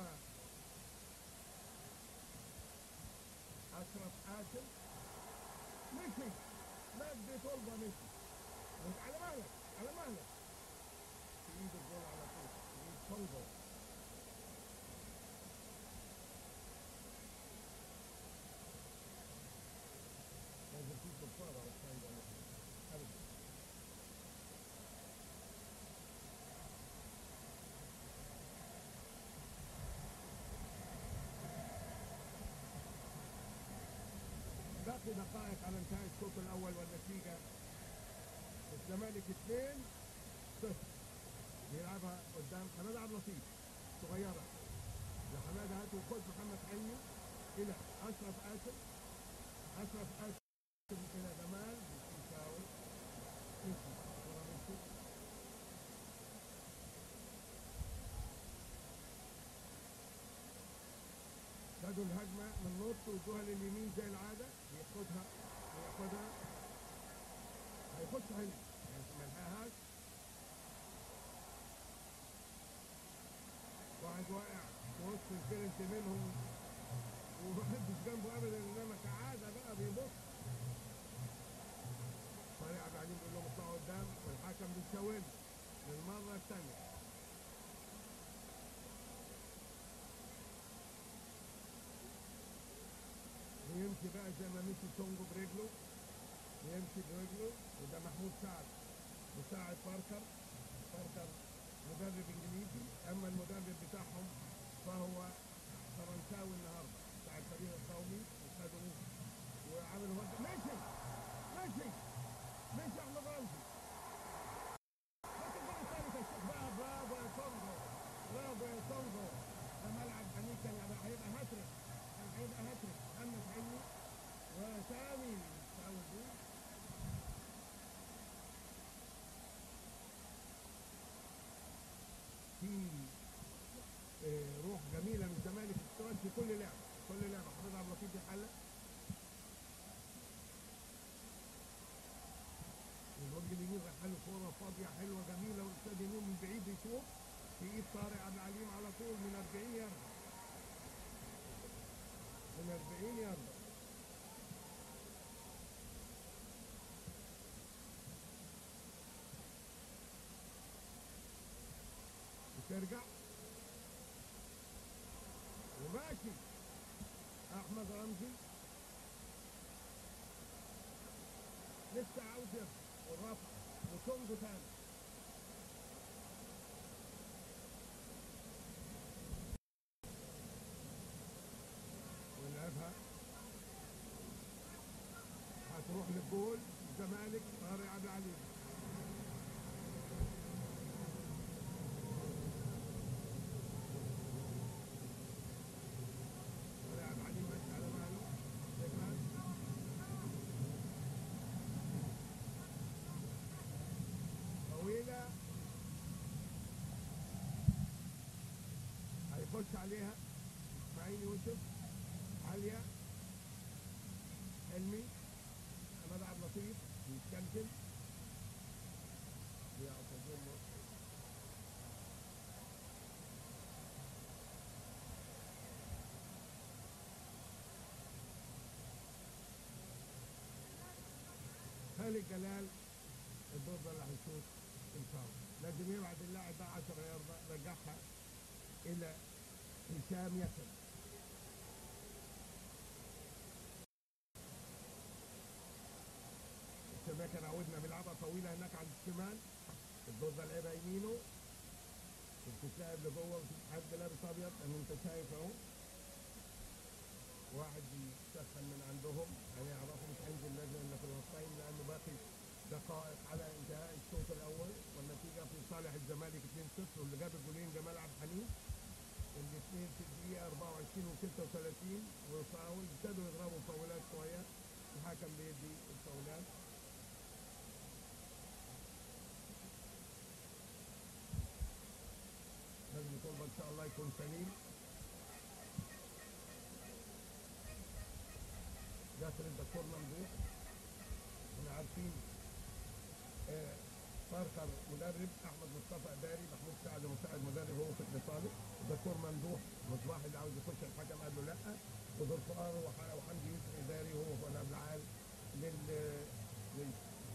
أشرف آسم مشي مجدي طلبة مشي بس على مهلك على مهلك في ايد الجول على طول في ايد طلبة لازم في صفارة عشان ده أبدا باقي دقائق على انتهاء الشوط الاول والنتيجه الزمالك اثنين صفر بيلعبها قدام حماده عبد اللطيف صغيره لحماده هات وخد محمد حلمي الى اشرف اسم اشرف اسم الى جمال مش فاول مشي الكرة مشيت. خدوا الهجمه من نص وادوها لليمين زي العاده بياخدها بياخدها هيخش هنا يعني ما لحقهاش واحد واقع في وسط الكرنت منهم ومحدش جنبه ابدا انما كعاده بقى بيبص طالع بعدين بيقول لهم اطلعوا قدام والحكم بيشاور للمره الثانيه ويمشي بقى زي ما مشي تونجو برجله ويمشي برجله وده محمود سعد مساعد باركر باركر مدرب انجليزي اما المدرب بتاعهم فهو فرنساوي النهارده بتاع الفريق القومي وخدوا وعملوا مد- ماشي ماشي ماشي احمد رمزي هات الجول الثالث يا شيخ بقى برافو يا تونجو برافو يا تونجو ده ملعب حنين كان هيبقى- هيبقى هاتريك كان هيبقى هاتريك محمد حلمي وسامي سامي الجول في آه، روح جميله من الزمالك اشتغل في كل لعبه كل لعبه حافظ عبد اللطيف يحلق الوجه اليمين راح له كوره فاضيه حلوه جميله والاستاذ يمين من بعيد يشوف في ايد طارق عبد العليم على طول من 40 يارده من 40 يارده وترجع وماشي احمد رمزي لسه عاوز يرفع والرفع وتونجو تاني ولعبها هتروح للجول الزمالك طارق عبد العليم طارق عبد العليم ماشي على ماله يجمل طويلة هيخش عليها اسماعيل يوسف عالية حلمي حماد عبد اللطيف بيتكلم بيعتذر له خالد جلال الدور ده اللي هيشوط الفاول لازم يبعد اللاعب ده 10 ياردة رجعها الى هشام ياسر هشام ياسر عودنا بيلعبها طويله هناك على الشمال الدور ده لعبها يمينه بتتلعب لجوه ومفيش حد لابس ابيض لان انت شايف اهو واحد بيسخن من عندهم هنعرفه مش هينزل لازم الا في الوسطين لانه باقي دقائق على انتهاء الشوط الاول والنتيجه في صالح الزمالك 2-0 واللي جاب الجولين جمال عبد الحميد الاثنين في الدقيقه 24 و36 وفاول ابتدوا يضربوا فاولات شويه الحكم بيدي الفاولات لازم الطلبه ان شاء الله يكون سليم داخل الدكتور ممدوح احنا عارفين آه، فاركر مدرب احمد مصطفى اداري محمود سعد مساعد مدرب هو فكري صالح الدكتور ممدوح مصباح اللي عاوز يخش الحكم قال له لا وذو فقار وح- وحمدي يوسف اداري هو ولا العال لل لل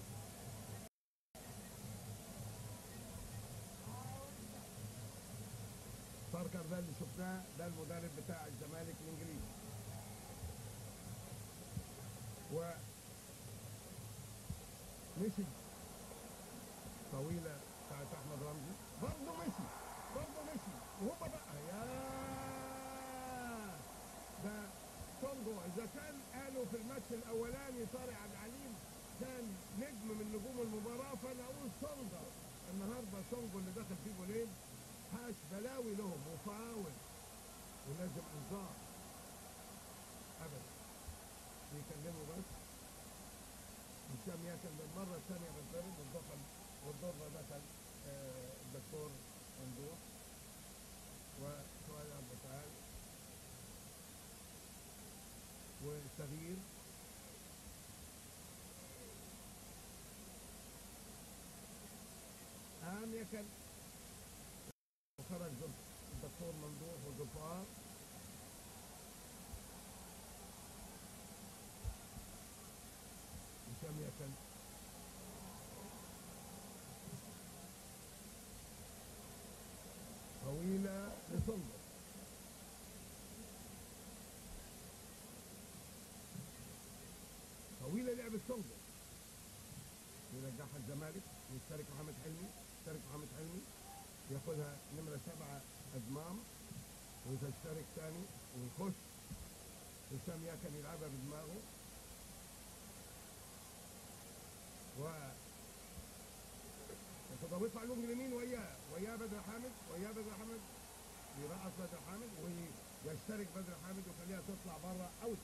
فاركر ده اللي شفناه ده المدرب بتاع الزمالك الانجليزي و مشي طويلة بتاعت أحمد رمزي برضه مشي برضه مشي وهم بقى يا ده كونجو إذا كان قالوا في الماتش الأولاني طارق عبد العليم كان نجم من نجوم المباراة فأنا أقول سونجا النهارده سونجو اللي دخل فيه جولين حاش بلاوي لهم وفاول ولازم انذار ابدا بيكلموا بس هشام ياكل للمره الثانيه بالضرب ودخل والضربه دخل آه، الدكتور ممدوح وسؤال عبد التعال وتغيير قام يكل وخرج زل- الدكتور ممدوح وزفار هشام يكل طويلة لسندر طويلة لعب السندر يرجعها الزمالك يشترك محمد حلمي يشترك محمد حلمي ياخدها نمرة سبعة أدمام وتشترك تاني ويخش هشام ياكن يلعبها بدماغه و ياخدها ويطلع لهم اليمين وياه وياه بدر حامد وياه بدر حامد يرقص بدر حامد ويشترك بدر حامد ويخليها تطلع بره اوت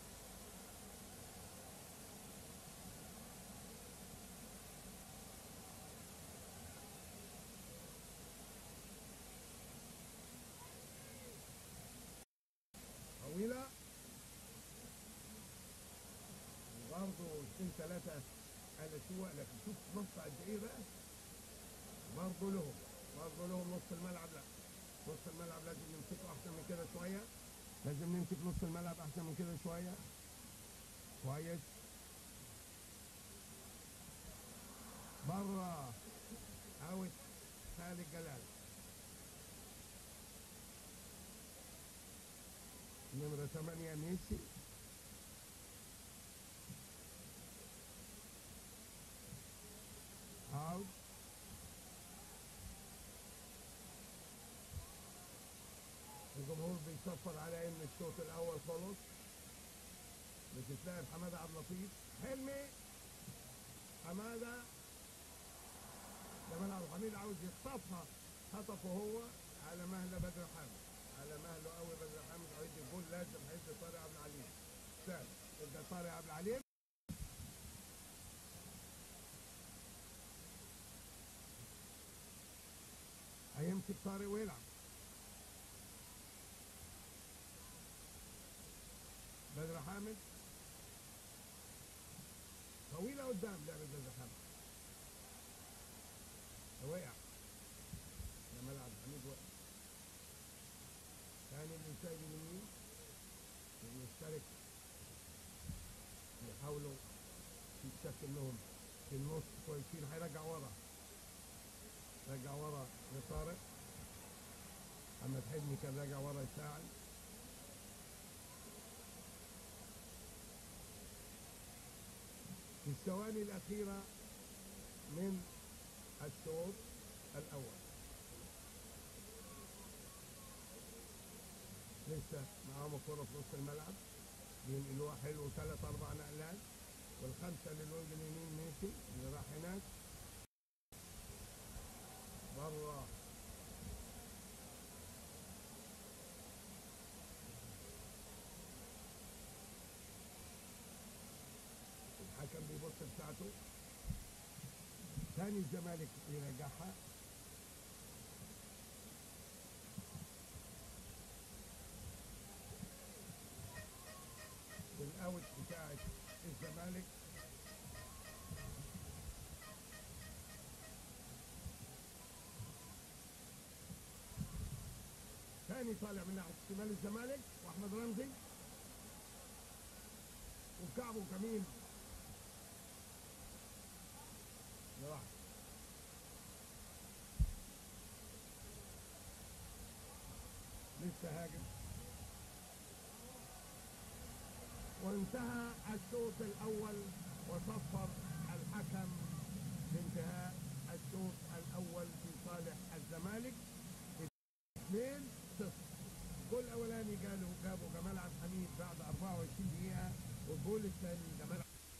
طويلة برضه اثنين ثلاثة على سواء لكن شوف نص قد ايه بقى برضه لهم برضه لهم نص الملعب لا نص الملعب لازم نمسكه احسن من كده شوية لازم نمسك نص الملعب احسن من كده شوية كويس بره اوت خالد جلال نمرة ثمانية ميسي اوت الجمهور بيصفر على ان الشوط الاول خلص بتتلعب حماده عبد اللطيف حلمي حماده جمال عبد الحميد عاوز يخطفها خطفه هو على مهله بدر حامد على مهله قوي بدر حامد هيدي الجول لازم هيدي طارق عبد العليم سهل ادى طارق عبد العليم هيمسك طارق ويلعب بدر حامد طويلة قدام لعبة بدر حامد وقع جمال عبد الحميد وقع ثاني اللي سايب اليمين المشترك يحاولوا يتشك انهم في النص كويسين هيرجع ورا رجع ورا لطارق محمد حلمي كان راجع ورا يساعد في الثواني الأخيرة من الشوط الأول لسه معاهم الكرة في نص الملعب بينقلوها حلو ثلاث أربع نقلات والخمسة للوجه اليمين ميسي اللي راح هناك بره الحكم بيبص بتاعته ثاني الزمالك يرجعها الاوت بتاعت الزمالك ثاني طالع من ناحيه شمال الزمالك واحمد رمزي وكعبه جميل لواحد لسه هاجم وانتهى الشوط الاول وصفر الحكم بانتهاء الشوط الاول في صالح الزمالك 2 0 الجول الاولاني جاله جابه جمال عبد الحميد بعد 24 دقيقه والجول الثاني جمال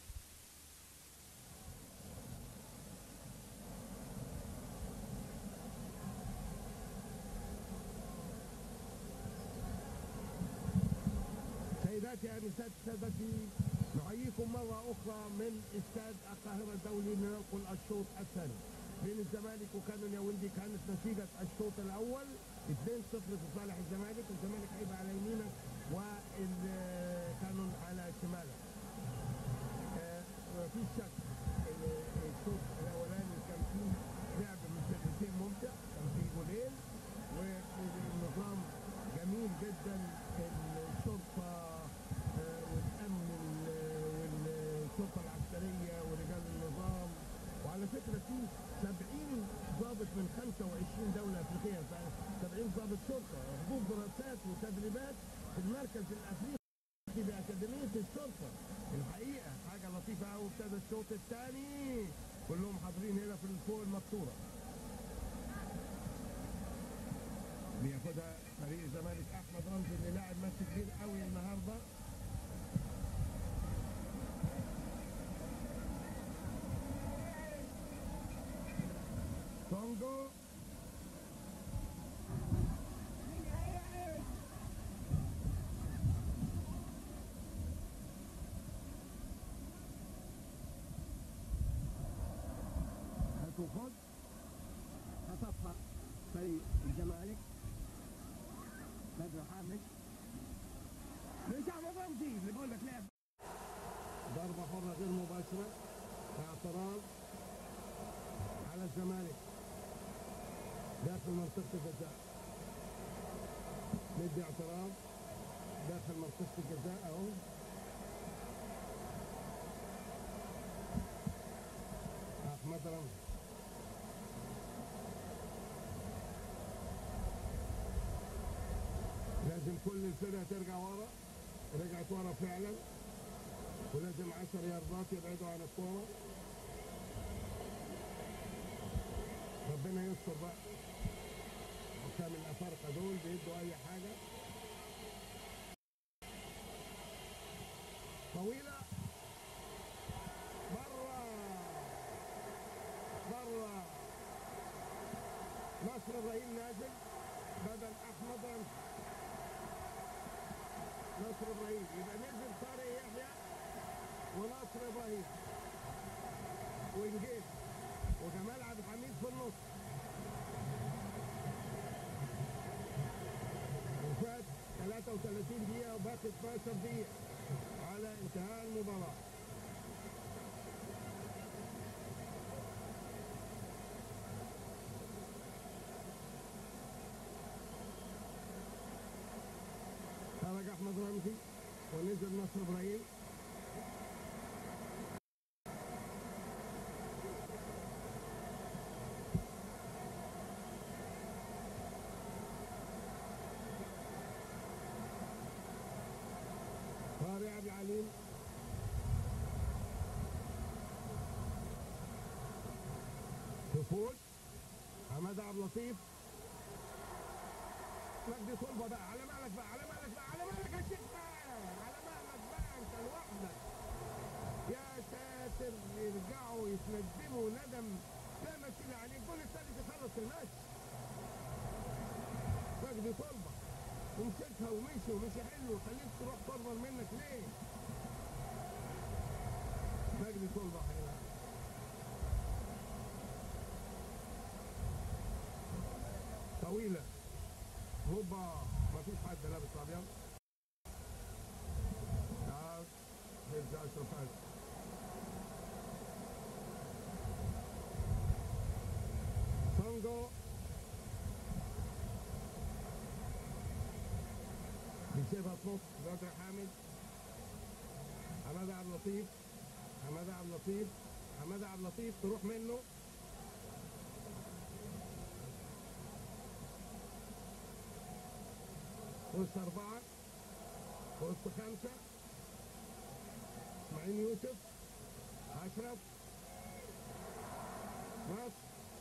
سيداتي انسات سادتي نحييكم مرة أخرى من استاد القاهرة الدولي لننقل الشوط الثاني بين الزمالك وكانون ياوندي كانت نتيجة الشوط الأول 2-0 في صالح الزمالك الزمالك هيبقى على يمينك وكانون على شمالك آه، مفيش شك ال- الشوط الأولاني كان فيه لعب من فرقتين ممتع كان فيه جولين والنظام جميل جدا الشرطة آه، والأمن ال- والشرطة العسكرية ورجال النظام وعلى فكرة في 70 ضابط من 25 دولة أفريقية 70 ضابط شرطة حضور دراسات وتدريبات في المركز الأفريقي بأكاديمية الشرطة الحقيقة حاجة لطيفة أوي ابتدى الشوط الثاني كلهم حاضرين هنا في فوق المقصورة بياخدها فريق الزمالك احمد رمزي اللي لاعب ماتش كبير قوي النهارده كونجو هتاخد هتطفى فريق الزمالك بدر حامد مش احمد رمزي اللي بقول لك لعب ضربة حرة غير مباشرة اعتراض على الزمالك داخل منطقة الجزاء ندي اعتراض داخل منطقة الجزاء اهو احمد رمزي لازم كل الفرقة ترجع ورا رجعت ورا فعلا ولازم 10 ياردات يبعدوا عن الكورة ربنا يستر بقى حكام الأفارقة دول بيدوا أي حاجة طويلة برا برا نصر ابراهيم نازل بدل احمد رمزي نصر ابراهيم يبقى نزل طارق يحيى ونصر ابراهيم وانجيل وجمال عبد الحميد في النص وفات 33 دقيقة وباقي 12 دقيقة على انتهاء المباراة خرج احمد رمزي ونزل نصر ابراهيم يفوت حماده عبد اللطيف مجدي طلبه بقى على مالك بقى على مالك بقى على مالك يا شيخ بقى على مالك بقى انت لوحدك يا ساتر يرجعوا يتندموا ندم لا مثيل عليه الجول الثالث يخلص الماتش مجدي طلبه ومسكها ومشي ومشي حلو خليك تروح كورنر منك ليه؟ مجدي طلبه هيلعب طويلة هوبا مفيش حد لابس ابيض تعال يرجع اشرف حاج سانجو بيسيبها تنط بدر حامد حماده عبد اللطيف حماده عبد اللطيف حماده عبد اللطيف تروح منه وسط أربعة وسط خمسة إسماعيل يوسف أشرف مصر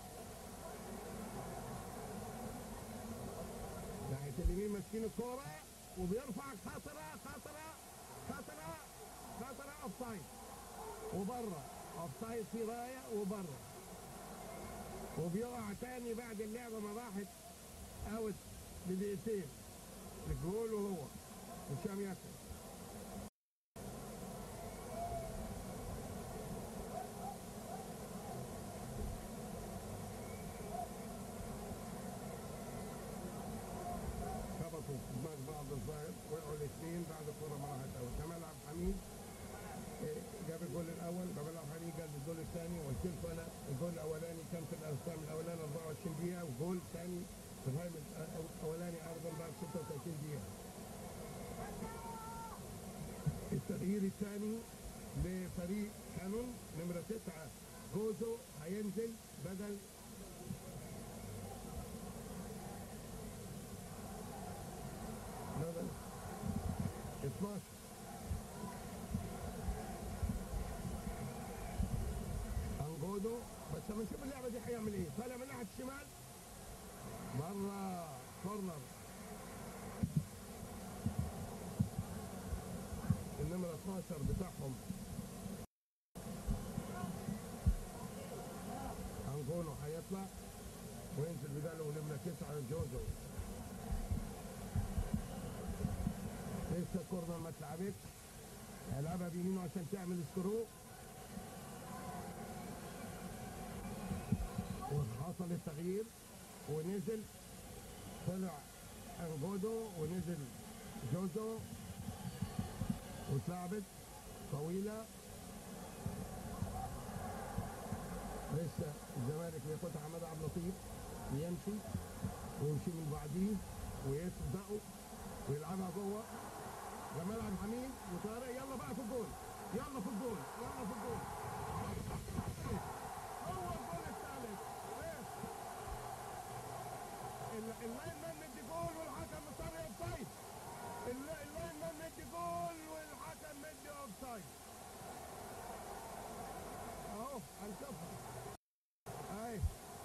ناحية اليمين ماسكين الكورة وبيرفع خطرة خطرة خطرة خطرة أوف سايد وبره أوف سايد في راية وبره وبيقع تاني بعد اللعبة ما راحت أوت بدقيقتين الجول وهو هشام ياسر خبطوا في دماغ بعض الظاهر وقعوا الاثنين بعد الكرة ما راحت أوت جمال عبد الحميد إيه، جاب الجول الأول جمال عبد الحميد جاب الجول الثاني وقلت لكم أنا الجول الأولاني كان في الأرقام الأولاني 24 دقيقة والجول الثاني في الهايم الأولاني أيضا بعد 36 دقيقة التغيير الثاني لفريق كانون نمرة تسعة جوزو هينزل بدل بدل 12 انجودو بس لما نشوف اللعبة دي هيعمل ايه طالع من ناحية الشمال بره كورنر النمرة 12 بتاعهم انجونو هيطلع وينزل بداله نمرة 9 جوزو لسه الكورنر ما اتلعبتش هيلعبها بيمينه عشان تعمل سكرو وحصل التغيير ونزل طلع انجودو ونزل جوزو واتلعبت طويلة لسه الزمالك بياخدها حماد عبد اللطيف يمشي ويمشي من بعديه ويسبقه ويلعبها جوه جمال عبد الحميد وطارق يلا بقى في الجول يلا في الجول يلا في الجول هو الجول الثالث إيه؟ ال- اللاين مان مدي جول والحكم طارق اوف سايد الل- اللاين مان مدي جول والحكم مدي اوف سايد اهو هنشوفها اهي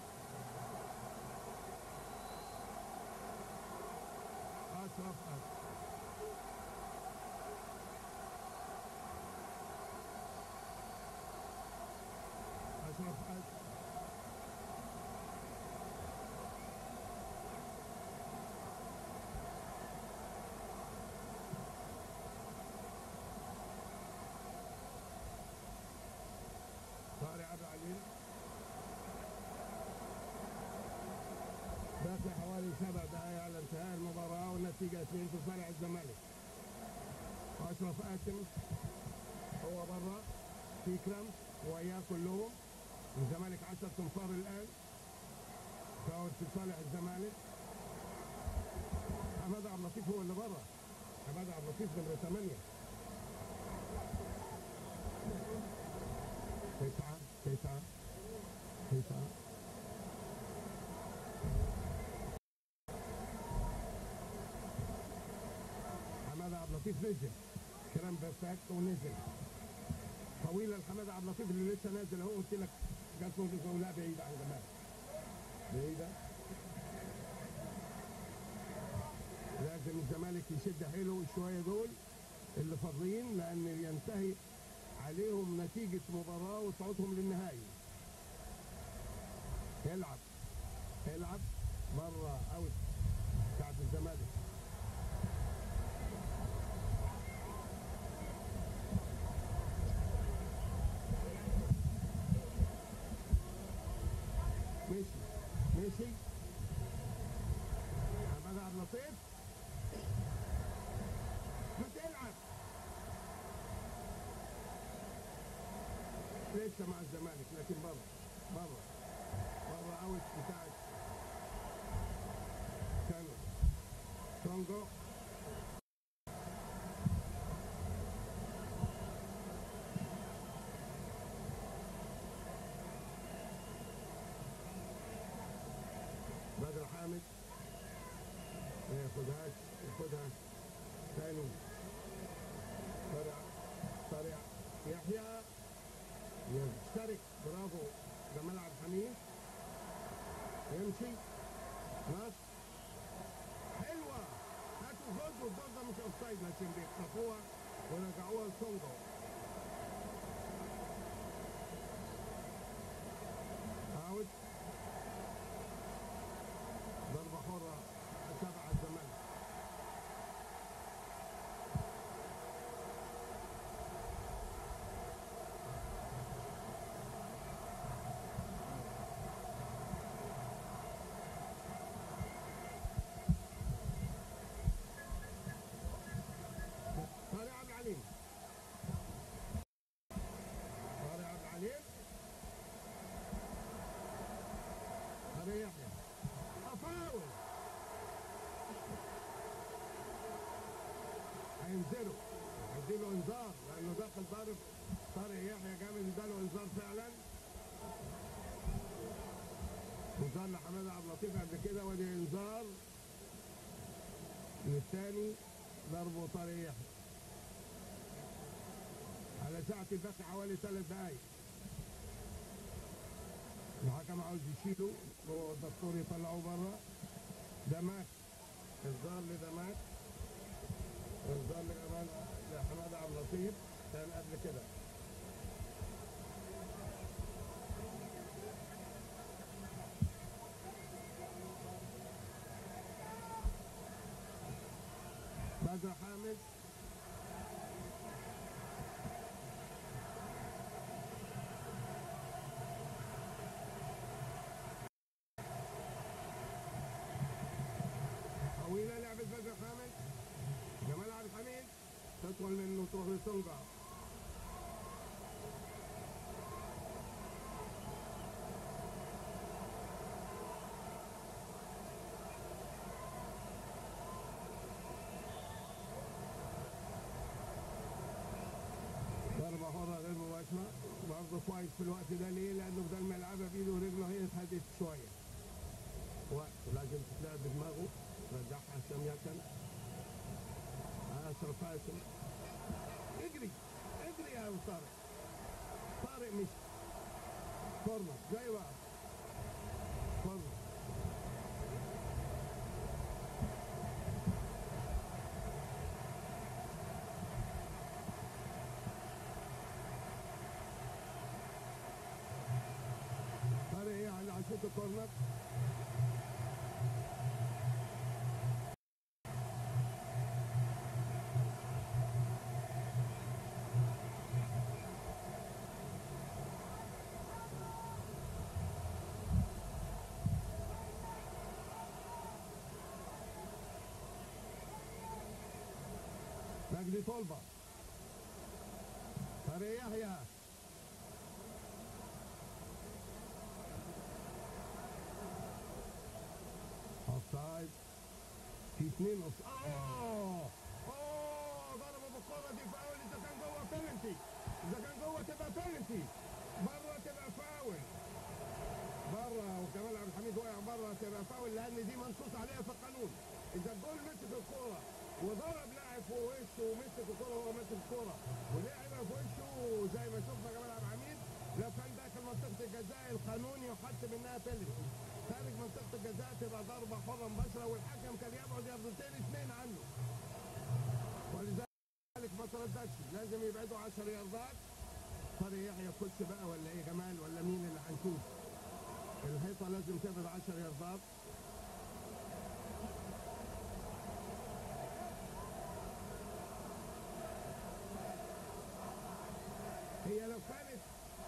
اشرف أشرف. اشرف أشرف. طارق ابو علي باقي حوالي سبع دقائق على انتهاء المباراة والنتيجة اثنين في صالح الزمالك واشرف قاسم هو برا في كرم وياه كلهم الزمالك 10 تنفار الان فاول في صالح الزمالك حماد عبد اللطيف هو اللي برا حماد عبد اللطيف نمرة 8 تسعة تسعة تسعة حماد عبد اللطيف نزل كلام بيرفكت ونزل طويلة لحماد عبد اللطيف اللي لسه نازل اهو قلت لك جت له لا بعيدة عن جمال بعيدة لازم الزمالك يشد حيله شوية دول اللي فاضيين لأن ينتهي عليهم نتيجة مباراة وصعودهم للنهائي يلعب يلعب مرة أوت بتاعت الزمالك مشي مشي محمد عبد اللطيف ما تلعب لسه مع الزمالك لكن بره بره بره اوت بتاعت كانو كونجو بدر حامد ما ياخدهاش ياخدها ثاني طارق طارق يحيى يشترك برافو جمال عبد الحميد يمشي نص حلوه هاتوا جول والجول ده مش اوفسايد لكن بيخطفوها ورجعوها لكونجو اوت ضربة حرة تبع الزمالك طارق عبد العليم طارق عبد العليم طارق يحيى أفاول هينزلوا هيديله انذار لانه داخل ضارب طارق يحيى جامد اداله انذار فعلا انذار لحماده عبد اللطيف قبل كده ودي انذار للثاني ضربه طارق يحيى على ساعة الباقي حوالي ثلاث دقايق الحكم عاوز يشيله هو الدكتور يطلعه بره دماك انذار لدماك انذار لجمال لحماده عبد اللطيف كان قبل كده بدر حامد طويلة لعبة بدر حامد جمال عبد الحميد تدخل منه تروح لسونجا ضربة حرة غير مباشرة برضه كويس في الوقت ده ليه؟ لأنه بدل ما يلعبها بإيده ورجله هي اتهدت شوية. وقت لازم تتلعب بدماغه رجعها هشام يكن أشرف هاشم اجري اجري يا أبو طارق طارق مش كورنر جاي بقى كورنر طارق ايه على عشان الكورنر مجدي طلبة طارق يحيى اوفسايد في اثنين اوف اوه اوه ضربه بالكرة دي فاول اذا كان جوه بينالتي اذا كان جوه تبقى بينالتي بره تبقى فاول بره وكمال عبد الحميد وقع بره تبقى فاول لان دي منصوص عليها في القانون اذا الجول مسك الكوره وضرب لاعب في وشه ومسك الكوره وهو ماسك الكوره ولعبها في وشه زي ما شفنا جمال عبد الحميد لو كان داخل منطقه الجزاء انها تلف خارج منطقه الجزاء تبقى ضربه حره مباشره والحكم كان يبعد ياردتين اثنين عنه ولذلك ما ترددش لازم يبعدوا 10 ياردات طارق يحيى يخش بقى ولا ايه جمال ولا مين اللي هنشوف الحيطه لازم تبعد 10 ياردات هي لو كانت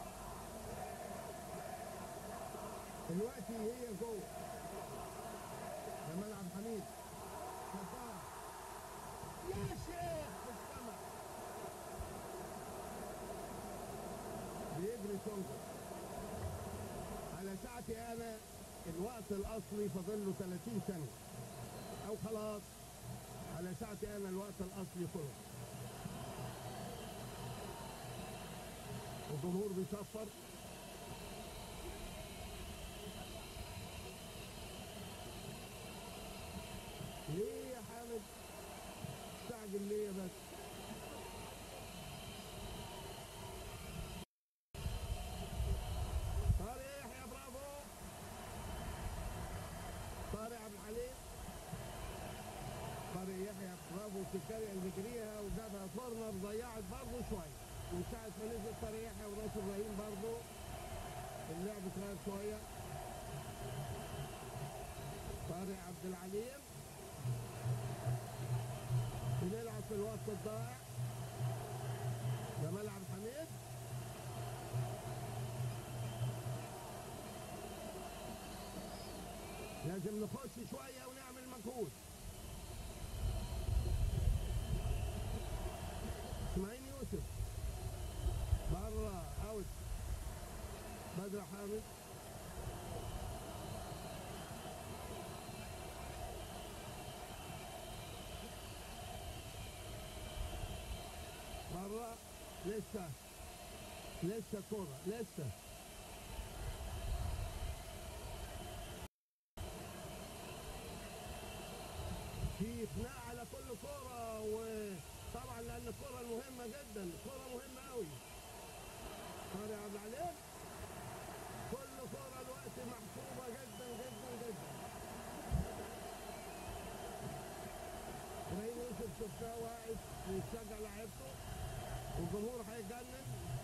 دلوقتي هي جوه جمال عبد الحميد كفاره يا شيخ في السماء بيجري سونجر على ساعتي انا الوقت الاصلي فاضل له 30 ثانيه او خلاص على ساعتي انا الوقت الاصلي خلص الجمهور بيصفر ليه يا حامد استعجل ليه يا بس طارق يحيى برافو طارق عبد الحليم طارق يحيى برافو في الكارية اللي بيجريها وجابها كورنر ضيعت برضه شوية من ساعة ما نزل طارق يحيى وراس ابراهيم برضه اللعب اتغير شوية طارق عبد العليم بنلعب في الوقت الضائع جمال عبد الحميد لازم نخش شوية ونعمل مجهود اسماعيل يوسف بره اوت بدر حامد بره لسه لسه كرة لسه في خناق على كل كرة وطبعا لأن الكرة مهمة جدا الكرة مهمة أوي طارق عبد العليم كل كرة الوقت محسوبة جدا جدا جدا ابراهيم يوسف شفناه واقف بيشجع لعيبته والجمهور هيتجنن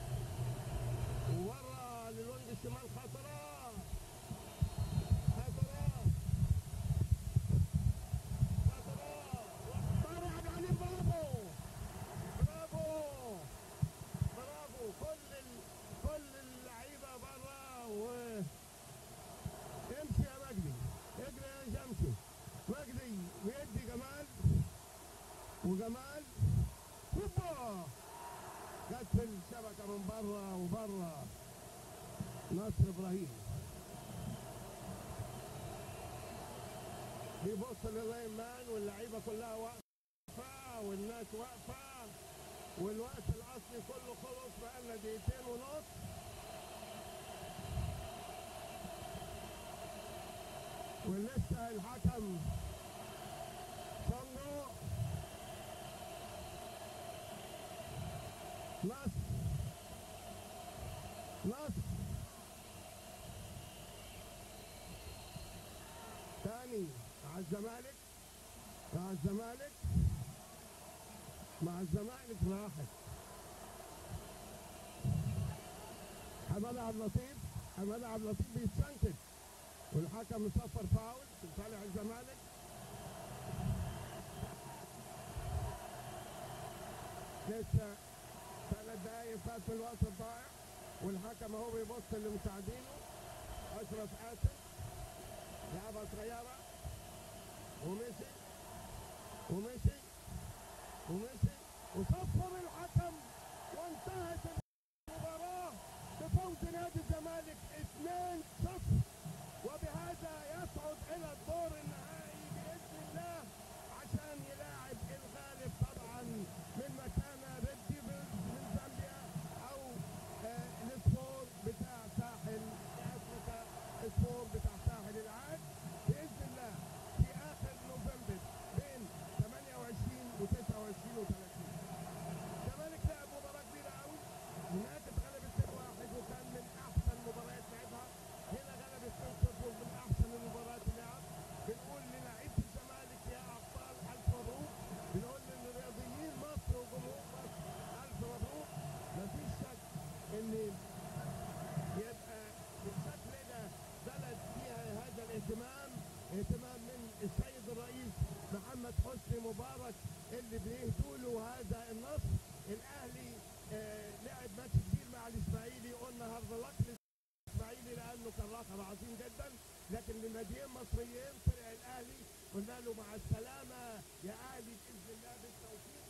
وورا للوينج الشمال خطرة خطرة خطرة طارق عبد العليم برافو برافو برافو كل ال... كل اللعيبة برا و امشي يا مجدي اجري يا شمسي مجدي بيدي جمال وجمال هوبا جت في الشبكة من بره وبره نصر ابراهيم بيبص لللاين مان واللعيبة كلها واقفة والناس واقفة والوقت الأصلي كله خلص بقالنا دقيقتين ونص ولسه الحكم صنعوا نصر نصر تاني مع الزمالك مع الزمالك مع الزمالك راحت حماد عبد اللطيف حماد عبد اللطيف بيستنكد والحكم مصفر فاول في صالح الزمالك لسه ثلاث دقايق فات في الوقت الضائع والحكم اهو بيبص لمساعدينه اشرف قاسم لعبه صغيره ومشي ومشي ومشي وصفر الحكم وانتهت المباراه بفوز نادي الزمالك 2-0 وبهذا يصعد الى الدور النهائي باذن الله عشان يلاعب الغالب طبعا من مكانه ريد ديفلز من زامبيا او آه السبور بتاع ساحل افريقيا السبور بتاع ساحل العاج باذن الله في اخر نوفمبر بين 28 و 29 و 30 الزمالك لعب مباراه كبيره قوي مبارك اللي بيهدوا له هذا النصر الاهلي آه لعب ماتش كبير مع الاسماعيلي قلنا هارد لك الاسماعيلي لانه كان رقم عظيم جدا لكن لناديين مصريين طلع الاهلي قلنا له مع السلامه يا اهلي باذن الله بالتوفيق